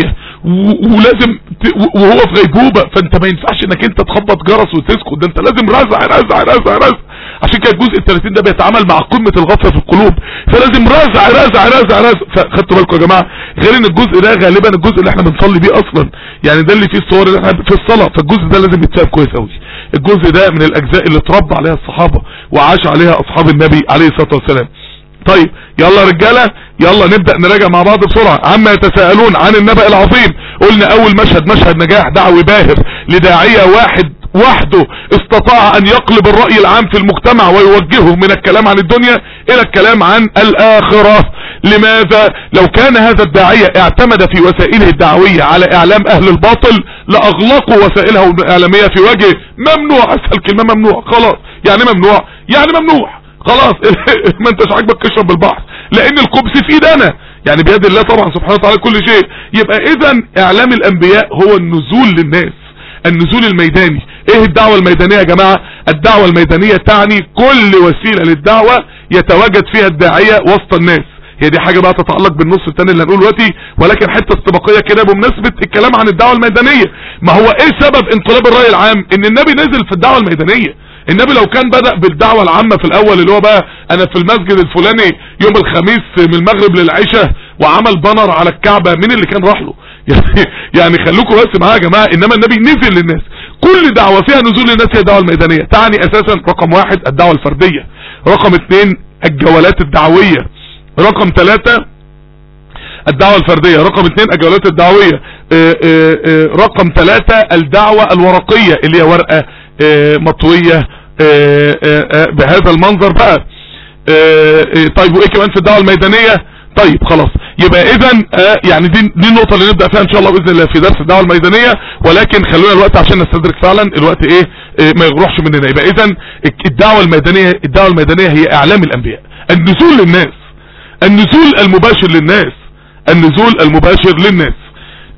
ولازم وهو في غيبوبة فانت ما ينفعش انك انت تخبط جرس وتسكت ده انت لازم رزع رزع رزع رزع عشان كده الجزء ال30 ده بيتعامل مع قمة الغفلة في القلوب فلازم رزع رزع رزع رزع فخدتوا بالكم يا جماعة غير ان الجزء ده غالبا الجزء اللي احنا بنصلي بيه اصلا يعني ده اللي فيه الصور اللي احنا في الصلاة فالجزء ده لازم يتساب كويس قوي الجزء ده من الاجزاء اللي اتربى عليها الصحابة وعاش عليها اصحاب النبي عليه الصلاة والسلام طيب يلا رجالة يلا نبدأ نراجع مع بعض بسرعة عما يتساءلون عن النبأ العظيم قلنا اول مشهد مشهد نجاح دعوي باهر لداعية واحد وحده استطاع ان يقلب الرأي العام في المجتمع ويوجهه من الكلام عن الدنيا الى الكلام عن الاخرة لماذا لو كان هذا الداعية اعتمد في وسائله الدعوية على اعلام اهل الباطل لاغلقوا وسائله الاعلامية في وجهه ممنوع اسهل كلمة ممنوع خلاص يعني ممنوع يعني ممنوع خلاص ما انتش عاجبك تشرب بالبحر لان القبس في ايدنا يعني بيد الله طبعا سبحانه وتعالى كل شيء يبقى اذا اعلام الانبياء هو النزول للناس النزول الميداني ايه الدعوة الميدانية يا جماعة الدعوة الميدانية تعني كل وسيلة للدعوة يتواجد فيها الداعية وسط الناس هي دي حاجة بقى تتعلق بالنص التاني اللي هنقول دلوقتي ولكن حتة استباقية كده بمناسبة الكلام عن الدعوة الميدانية ما هو ايه سبب انقلاب الرأي العام ان النبي نزل في الدعوة الميدانية النبي لو كان بدأ بالدعوة العامة في الاول اللي هو بقى انا في المسجد الفلاني يوم الخميس من المغرب للعشاء وعمل بانر على الكعبة مين اللي كان راح له يعني, يعني خلوكم بس معايا يا جماعة انما النبي نزل للناس كل دعوة فيها نزول للناس هي الدعوة الميدانية تعني اساسا رقم واحد الدعوة الفردية رقم اثنين الجولات الدعوية رقم ثلاثة الدعوة الفردية رقم اثنين الجولات الدعوية اه اه اه رقم ثلاثة الدعوة الورقية اللي هي ورقة مطوية بهذا المنظر بقى طيب وايه كمان في الدعوة الميدانية طيب خلاص يبقى اذا آه يعني دي دي النقطة اللي نبدأ فيها ان شاء الله باذن الله في درس الدعوة الميدانية ولكن خلونا الوقت عشان نستدرك فعلا الوقت ايه, إيه ما يروحش مننا يبقى اذا الدعوة الميدانية الدعوة الميدانية هي اعلام الانبياء النزول للناس النزول المباشر للناس النزول المباشر للناس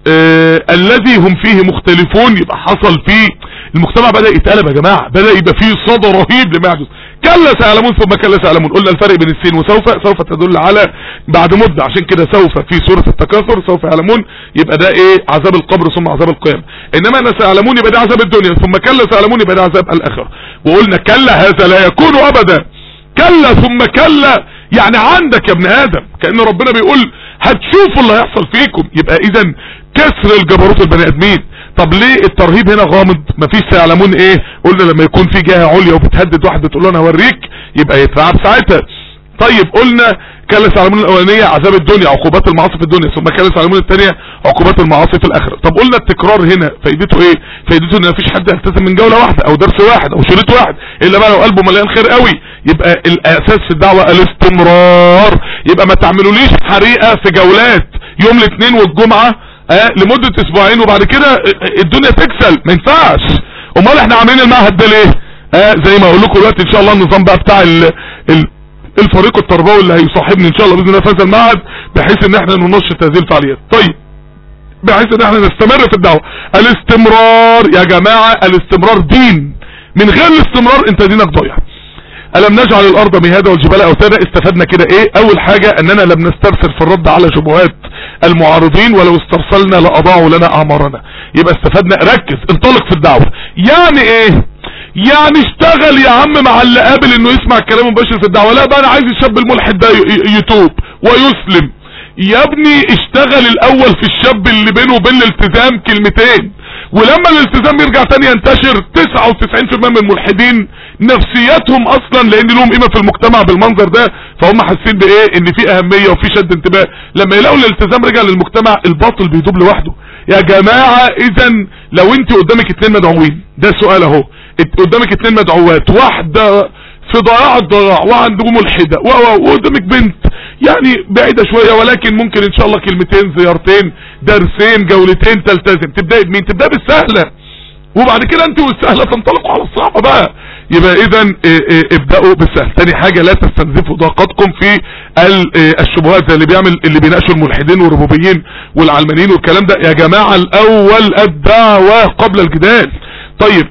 آه الذي هم فيه مختلفون يبقى حصل فيه المجتمع بدأ يتقلب يا جماعة بدأ يبقى فيه صدى رهيب لما يحدث كلا سيعلمون ثم كلا سيعلمون قلنا الفرق بين السين وسوف سوف تدل على بعد مدة عشان كده سوف في سورة التكاثر سوف يعلمون يبقى ده ايه عذاب القبر ثم عذاب القيامة انما انا سيعلمون يبقى ده عذاب الدنيا ثم كلا سيعلمون يبقى ده عذاب الاخرة وقلنا كلا هذا لا يكون ابدا كلا ثم كلا يعني عندك يا ابن ادم كأن ربنا بيقول هتشوفوا اللي هيحصل فيكم يبقى اذا كسر الجبروت البني ادمين طب ليه الترهيب هنا غامض مفيش سيعلمون ايه قلنا لما يكون في جهة عليا وبتهدد واحدة تقول له انا هوريك يبقى يترعب ساعتها طيب قلنا كلا سيعلمون الاولانية عذاب الدنيا عقوبات المعاصي في الدنيا ثم كلا سيعلمون الثانية عقوبات المعاصي في الاخرة طب قلنا التكرار هنا فايدته ايه فايدته ان مفيش حد يلتزم من جولة واحدة او درس واحد او شريط واحد الا بقى لو قلبه مليان خير قوي يبقى الاساس في الدعوة الاستمرار يبقى ما تعملوليش حريقة في جولات يوم الاثنين والجمعة آه لمدة اسبوعين وبعد كده الدنيا تكسل ما ينفعش امال احنا عاملين المعهد ده ليه آه زي ما اقول لكم دلوقتي ان شاء الله النظام بقى بتاع ال ال الفريق التربوي اللي هيصاحبني ان شاء الله باذن الله في هذا المعهد بحيث ان احنا ننشط هذه الفعاليات طيب بحيث ان احنا نستمر في الدعوه الاستمرار يا جماعه الاستمرار دين من غير الاستمرار انت دينك ضايع ألم نجعل الأرض مهادا والجبال أوتادا استفدنا كده إيه أول حاجة أننا لم نسترسل في الرد على شبهات المعارضين ولو استرسلنا لأضاعوا لنا أعمارنا يبقى استفدنا ركز انطلق في الدعوة يعني إيه يعني اشتغل يا عم مع اللي قابل انه يسمع الكلام مباشر في الدعوة لا بقى انا عايز الشاب الملحد ده يتوب ويسلم يا ابني اشتغل الاول في الشاب اللي بينه وبين الالتزام كلمتين ولما الالتزام يرجع تاني ينتشر 99% من الملحدين نفسياتهم اصلا لان لهم قيمة في المجتمع بالمنظر ده فهم حاسين بايه ان في اهمية وفي شد انتباه لما يلاقوا الالتزام رجع للمجتمع الباطل بيدوب لوحده يا جماعة اذا لو انت قدامك اتنين مدعوين ده سؤال اهو قدامك اتنين مدعوات واحدة في ضياع الضياع وعنده ملحدة وقدامك بنت يعني بعيدة شوية ولكن ممكن ان شاء الله كلمتين زيارتين درسين جولتين تلتزم تبدأ بمين تبدأ بالسهلة وبعد كده انت والسهلة تنطلقوا على الصعبة بقى يبقى اذا ابدأوا بالسهل تاني حاجة لا تستنزفوا طاقتكم في الشبهات زي اللي بيعمل اللي بيناقشوا الملحدين والربوبيين والعلمانيين والكلام ده يا جماعة الاول الدعوة قبل الجدال طيب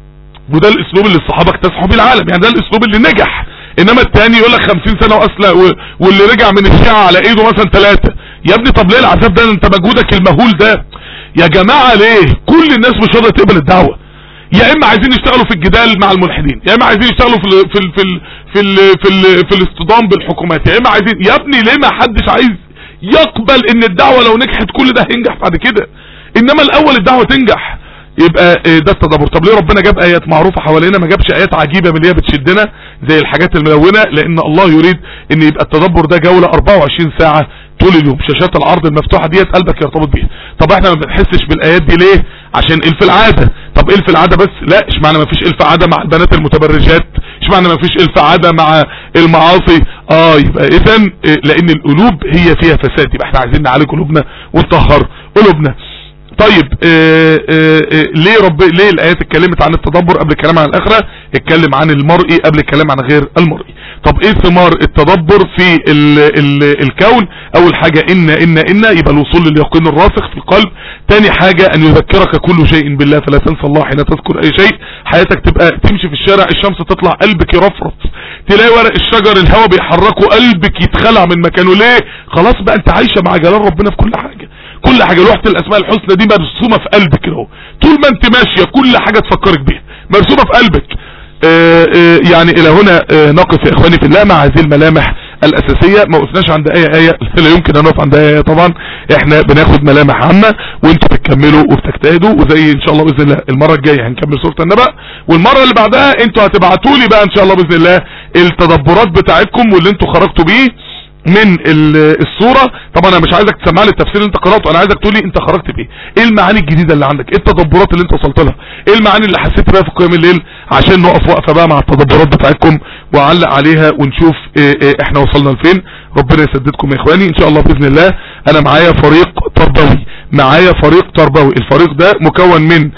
وده الاسلوب اللي الصحابة اكتسحوا بيه العالم يعني ده الاسلوب اللي نجح انما التاني يقول لك 50 سنة واسلم واللي رجع من الشيعة على ايده مثلا ثلاثة يا ابني طب ليه العذاب ده انت مجهودك المهول ده يا جماعة ليه كل الناس مش راضيه تقبل الدعوة يا اما عايزين يشتغلوا في الجدال مع الملحدين يا اما عايزين يشتغلوا في ال في ال في ال في ال في, ال في الاصطدام بالحكومات يا اما عايزين يا ابني ليه ما حدش عايز يقبل ان الدعوة لو نجحت كل ده هينجح بعد كده انما الاول الدعوة تنجح يبقى ده التدبر طب ليه ربنا جاب ايات معروفة حوالينا ما جابش ايات عجيبة من اللي هي بتشدنا زي الحاجات الملونة لان الله يريد ان يبقى التدبر ده جولة 24 ساعة طول اليوم شاشات العرض المفتوحة ديت قلبك يرتبط بيها طب احنا ما بنحسش بالايات دي ليه عشان الف العادة طب الف العادة بس لا اشمعنى ما فيش الف عادة مع البنات المتبرجات اشمعنى ما فيش الف عادة مع المعاصي اه يبقى اذا لان القلوب هي فيها فساد يبقى احنا عايزين نعالج قلوبنا ونطهر قلوبنا طيب اه اه اه ليه رب ليه الايات اتكلمت عن التدبر قبل الكلام عن الاخره اتكلم عن المرئي قبل الكلام عن غير المرئي طب ايه ثمار التدبر في ال ال الكون اول حاجة ان ان ان يبقى الوصول لليقين الراسخ في القلب تاني حاجة ان يذكرك كل شيء بالله فلا تنسى الله حين تذكر اي شيء حياتك تبقى تمشي في الشارع الشمس تطلع قلبك يرفرف تلاقي ورق الشجر الهواء بيحركه قلبك يتخلع من مكانه ليه خلاص بقى انت عايشة مع جلال ربنا في كل حاجة كل حاجة لوحة الاسماء الحسنى دي مرسومة في قلبك كده طول ما انت ماشية كل حاجة تفكرك بيها مرسومة في قلبك آآ آآ يعني الى هنا نقف يا اخواني في الله مع هذه الملامح الاساسية ما وقفناش عند اي ايه لا يمكن ان نقف عند اي ايه طبعا احنا بناخد ملامح عامة وانتوا بتكملوا وبتجتهدوا وزي ان شاء الله باذن الله المرة الجاية هنكمل سورة النبأ والمرة اللي بعدها انتوا هتبعتوا لي بقى ان شاء الله باذن الله التدبرات بتاعتكم واللي انتوا خرجتوا بيه من الصورة طبعا انا مش عايزك تسمع لي التفسير اللي انت قرأته انا عايزك تقول لي انت خرجت بايه ايه المعاني الجديدة اللي عندك ايه التدبرات اللي انت وصلت لها ايه المعاني اللي حسيت بيها في قيام الليل عشان نقف وقفة بقى مع التدبرات بتاعتكم واعلق عليها ونشوف إيه إيه احنا وصلنا لفين ربنا يسددكم يا اخواني ان شاء الله باذن الله انا معايا فريق تربوي معايا فريق تربوي الفريق ده مكون من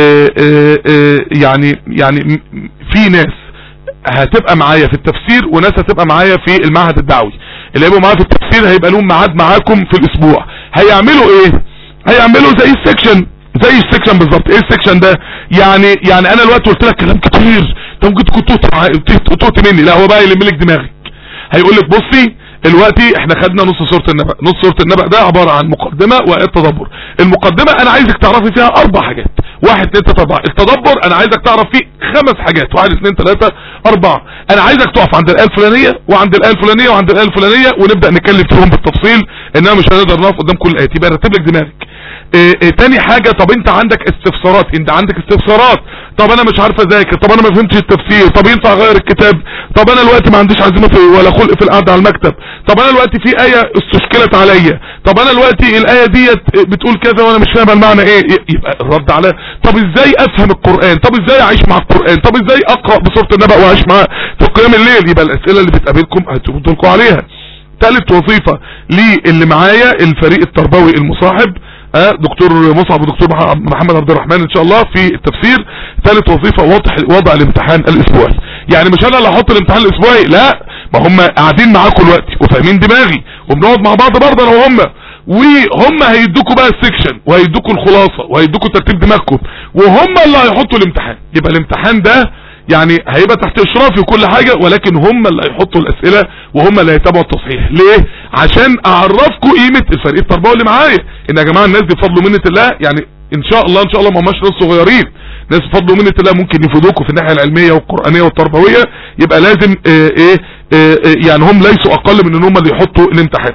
إيه يعني يعني في ناس هتبقى معايا في التفسير وناس هتبقى معايا في المعهد الدعوي اللي هيبقوا معايا في التفسير هيبقى لهم ميعاد معاكم في الاسبوع هيعملوا ايه هيعملوا زي السكشن زي السكشن بالظبط ايه السكشن ده يعني يعني انا الوقت قلت لك كلام كتير انت ممكن تكون توت مني لا هو بقى يلم لك دماغك هيقول لك بصي دلوقتي احنا خدنا نص سورة النبأ نص سورة النبأ ده عبارة عن مقدمة وآيات تدبر المقدمة انا عايزك تعرفي فيها اربع حاجات واحد اتنين تلاتة اربعة التدبر انا عايزك تعرف فيه خمس حاجات واحد اتنين تلاتة اربعة انا عايزك تقف عند الآية الفلانية وعند الآية الفلانية وعند الآية الفلانية ونبدأ نتكلم فيهم بالتفصيل انما مش هنقدر نقف قدام كل آية يبقى رتب لك دماغك اه اه تاني حاجة طب انت عندك استفسارات انت عندك استفسارات طب انا مش عارف اذاكر طب انا ما فهمتش التفسير طب ينفع اغير الكتاب طب انا الوقت ما عنديش عزيمة في ولا خلق في القعدة على المكتب طب انا الوقت في اية استشكلت عليا طب انا الوقت الاية ديت بتقول كذا وانا مش فاهم المعنى ايه يبقى الرد على طب ازاي افهم القرآن طب ازاي اعيش مع القرآن طب ازاي اقرأ بسورة النبأ واعيش معاه في قيام الليل يبقى الاسئلة اللي بتقابلكم هتردوا لكم عليها ثالث وظيفة للي معايا الفريق التربوي المصاحب أه دكتور مصعب ودكتور محمد عبد الرحمن ان شاء الله في التفسير ثالث وظيفة وضع, وضع الامتحان الاسبوعي يعني مش انا اللي هحط الامتحان الاسبوعي لا ما هم قاعدين معاكم دلوقتي وفاهمين دماغي وبنقعد مع بعض برضه انا وهم وهم هيدوكوا بقى السكشن وهيدوكوا الخلاصة وهيدوكوا ترتيب دماغكم وهم اللي هيحطوا الامتحان يبقى الامتحان ده يعني هيبقى تحت اشرافي وكل حاجة ولكن هم اللي هيحطوا الاسئلة وهم اللي هيتابعوا التصحيح ليه عشان اعرفكم قيمة الفريق التربوي اللي معايا ان يا جماعة الناس دي بفضل منة الله يعني ان شاء الله ان شاء الله ما هماش ناس صغيرين ناس بفضل منة الله ممكن يفيدوكم في الناحية العلمية والقرآنية والتربوية يبقى لازم اه اه اه يعني هم ليسوا اقل من ان هم اللي يحطوا الامتحان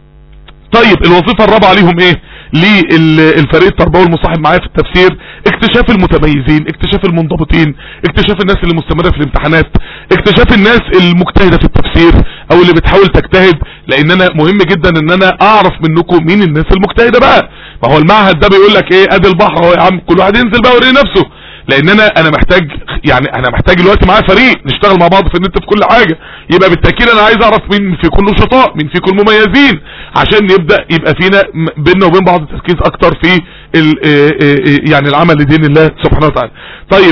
طيب الوظيفة الرابعة ليهم ايه للفريق التربوي المصاحب معايا في التفسير اكتشاف المتميزين اكتشاف المنضبطين اكتشاف الناس اللي مستمرة في الامتحانات اكتشاف الناس المجتهدة في التفسير او اللي بتحاول تجتهد لان انا مهم جدا ان انا اعرف منكم مين الناس المجتهدة بقى ما هو المعهد ده بيقول لك ايه ادي البحر اهو يا عم كل واحد ينزل بقى ويري نفسه لان انا انا محتاج يعني انا محتاج الوقت معايا فريق نشتغل مع بعض في النت في كل حاجة يبقى بالتأكيد انا عايز اعرف مين فيكم نشطاء مين فيكم مميزين عشان يبدأ يبقى فينا بيننا وبين بعض تركيز اكتر في يعني العمل لدين الله سبحانه وتعالى طيب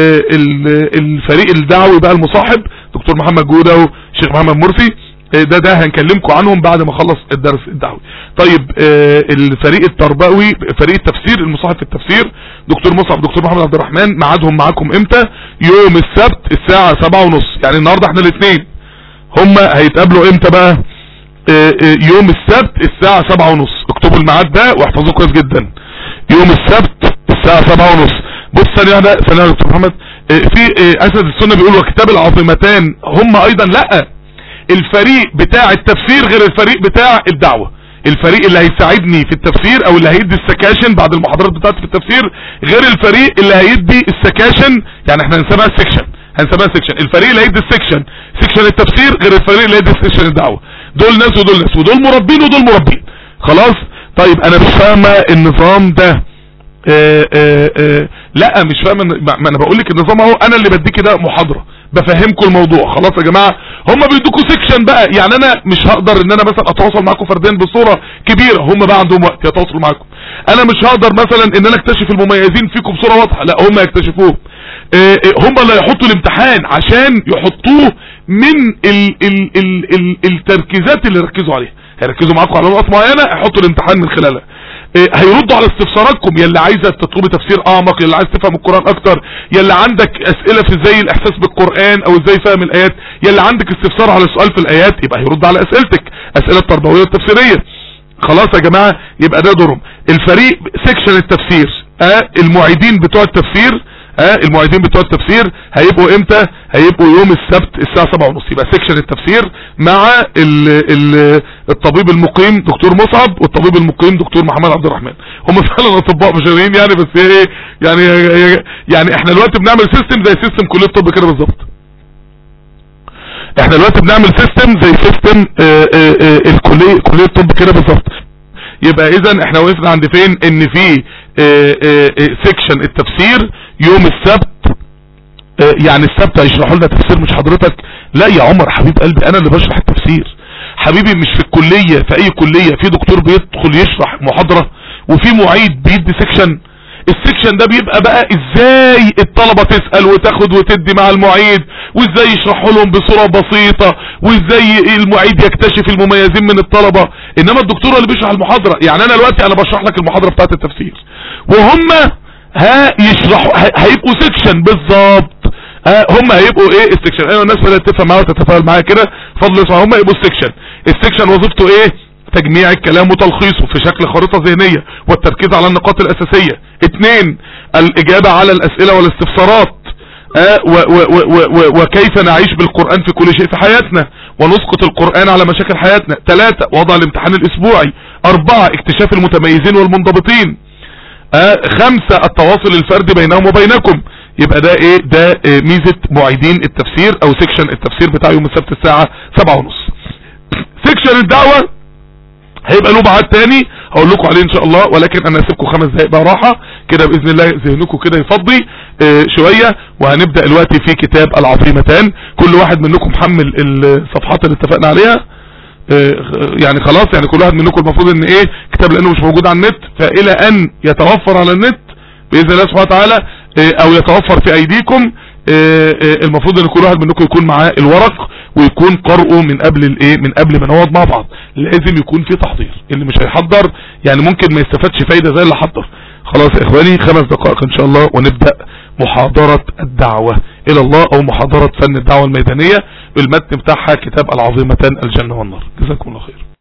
الفريق الدعوي بقى المصاحب دكتور محمد جودة وشيخ محمد مرسي ده ده هنكلمكم عنهم بعد ما اخلص الدرس الدعوي طيب آه الفريق التربوي فريق التفسير المصاحب في التفسير دكتور مصعب دكتور محمد عبد الرحمن ميعادهم معاكم امتى يوم السبت الساعة سبعة ونص يعني النهاردة احنا الاثنين هم هيتقابلوا امتى بقى آه آه يوم السبت الساعة سبعة ونص اكتبوا الميعاد ده واحفظوه كويس جدا يوم السبت الساعة سبعة ونص بص ثانية واحدة ثانية يا دكتور محمد في اسد السنة بيقول وكتاب العظيمتان هم ايضا لا الفريق بتاع التفسير غير الفريق بتاع الدعوة الفريق اللي هيساعدني في التفسير او اللي هيدي السكاشن بعد المحاضرات بتاعتي في التفسير غير الفريق اللي هيدي السكاشن يعني احنا هنسميها السكشن هنسميها سكشن الفريق اللي هيدي السكشن سكشن التفسير غير الفريق اللي هيدي سكشن الدعوة دول ناس ودول ناس ودول مربين ودول مربين خلاص طيب انا مش فاهمه النظام ده آآ آآ لا مش فاهم ما انا بقول لك النظام اهو انا اللي بديكي ده محاضره بفهمكم الموضوع خلاص يا جماعه هم بيدوكوا سيكشن بقى يعني انا مش هقدر ان انا مثلا اتواصل معاكم فرديا بصوره كبيره هم بقى عندهم وقت يتواصلوا معاكم انا مش هقدر مثلا ان انا اكتشف المميزين فيكم بصوره واضحه لا هم يكتشفوه هم اللي هيحطوا الامتحان عشان يحطوه من ال ال ال ال التركيزات اللي ركزوا عليها هيركزوا معاكم على نقط معينه يحطوا الامتحان من خلالها هيردوا على استفساراتكم يلي عايزه تطلبي تفسير اعمق يلي عايز تفهم القرآن اكتر يلي عندك اسئلة في ازاي الاحساس بالقرآن او ازاي فهم الايات يلي عندك استفسار على سؤال في الايات يبقى هيرد على اسئلتك اسئلة التربوية والتفسيرية خلاص يا جماعة يبقى ده دورهم الفريق سيكشن التفسير اه المعيدين بتوع التفسير اه المعيدين بتوع التفسير هيبقوا امتى هيبقوا يوم السبت الساعة سبعة ونص يبقى سيكشن التفسير مع ال ال الطبيب المقيم دكتور مصعب والطبيب المقيم دكتور محمد عبد الرحمن هم فعلا اطباء بشريين يعني بس ايه يعني يعني احنا دلوقتي بنعمل سيستم زي سيستم كلية الطب كده بالظبط احنا دلوقتي بنعمل سيستم زي سيستم الكلية كلية الطب كده بالظبط يبقى اذا احنا وقفنا عند فين ان في سيكشن التفسير يوم السبت يعني السبت هيشرحوا لنا تفسير مش حضرتك لا يا عمر حبيب قلبي انا اللي بشرح التفسير حبيبي مش في الكلية في اي كلية في دكتور بيدخل يشرح محاضرة وفي معيد بيدي سيكشن السكشن ده بيبقى بقى ازاي الطلبة تسأل وتاخد وتدي مع المعيد وازاي يشرحوا لهم بصورة بسيطة وازاي المعيد يكتشف المميزين من الطلبة انما الدكتور اللي بيشرح المحاضرة يعني انا دلوقتي انا بشرح لك المحاضرة بتاعت التفسير وهم ها يشرحوا هيبقوا سكشن بالظبط ها هم هيبقوا ايه السكشن ايوه الناس بدات تفهم معايا وتتفاعل معايا كده فضل اسمع هم هيبقوا السكشن السكشن وظيفته ايه تجميع الكلام وتلخيصه في شكل خريطة ذهنية والتركيز على النقاط الاساسية اتنين الاجابة على الاسئلة والاستفسارات آه و و و وكيف نعيش بالقرآن في كل شيء في حياتنا ونسقط القرآن على مشاكل حياتنا ثلاثة وضع الامتحان الاسبوعي اربعة اكتشاف المتميزين والمنضبطين آه خمسة التواصل الفردي بينهم وبينكم يبقى ده ايه ده آه ميزة معيدين التفسير او سيكشن التفسير بتاع يوم السبت الساعة سبعة ونص سيكشن الدعوة هيبقى له بعد تاني هقول لكم عليه ان شاء الله ولكن انا هسيبكم خمس دقايق بقى راحة كده باذن الله ذهنكم كده يفضي اه شوية وهنبدأ دلوقتي في كتاب العظيمتان كل واحد منكم محمل الصفحات اللي اتفقنا عليها اه يعني خلاص يعني كل واحد منكم المفروض ان ايه كتاب لانه مش موجود على النت فالى ان يتوفر على النت باذن الله سبحانه وتعالى اه او يتوفر في ايديكم المفروض ان كل واحد منكم يكون معاه الورق ويكون قرأه من قبل الايه من قبل ما نقعد مع بعض لازم يكون في تحضير اللي مش هيحضر يعني ممكن ما يستفادش فايدة زي اللي حضر خلاص يا اخواني خمس دقائق ان شاء الله ونبدأ محاضرة الدعوة الى الله او محاضرة فن الدعوة الميدانية المتن بتاعها كتاب العظيمتان الجنة والنار جزاكم الله خير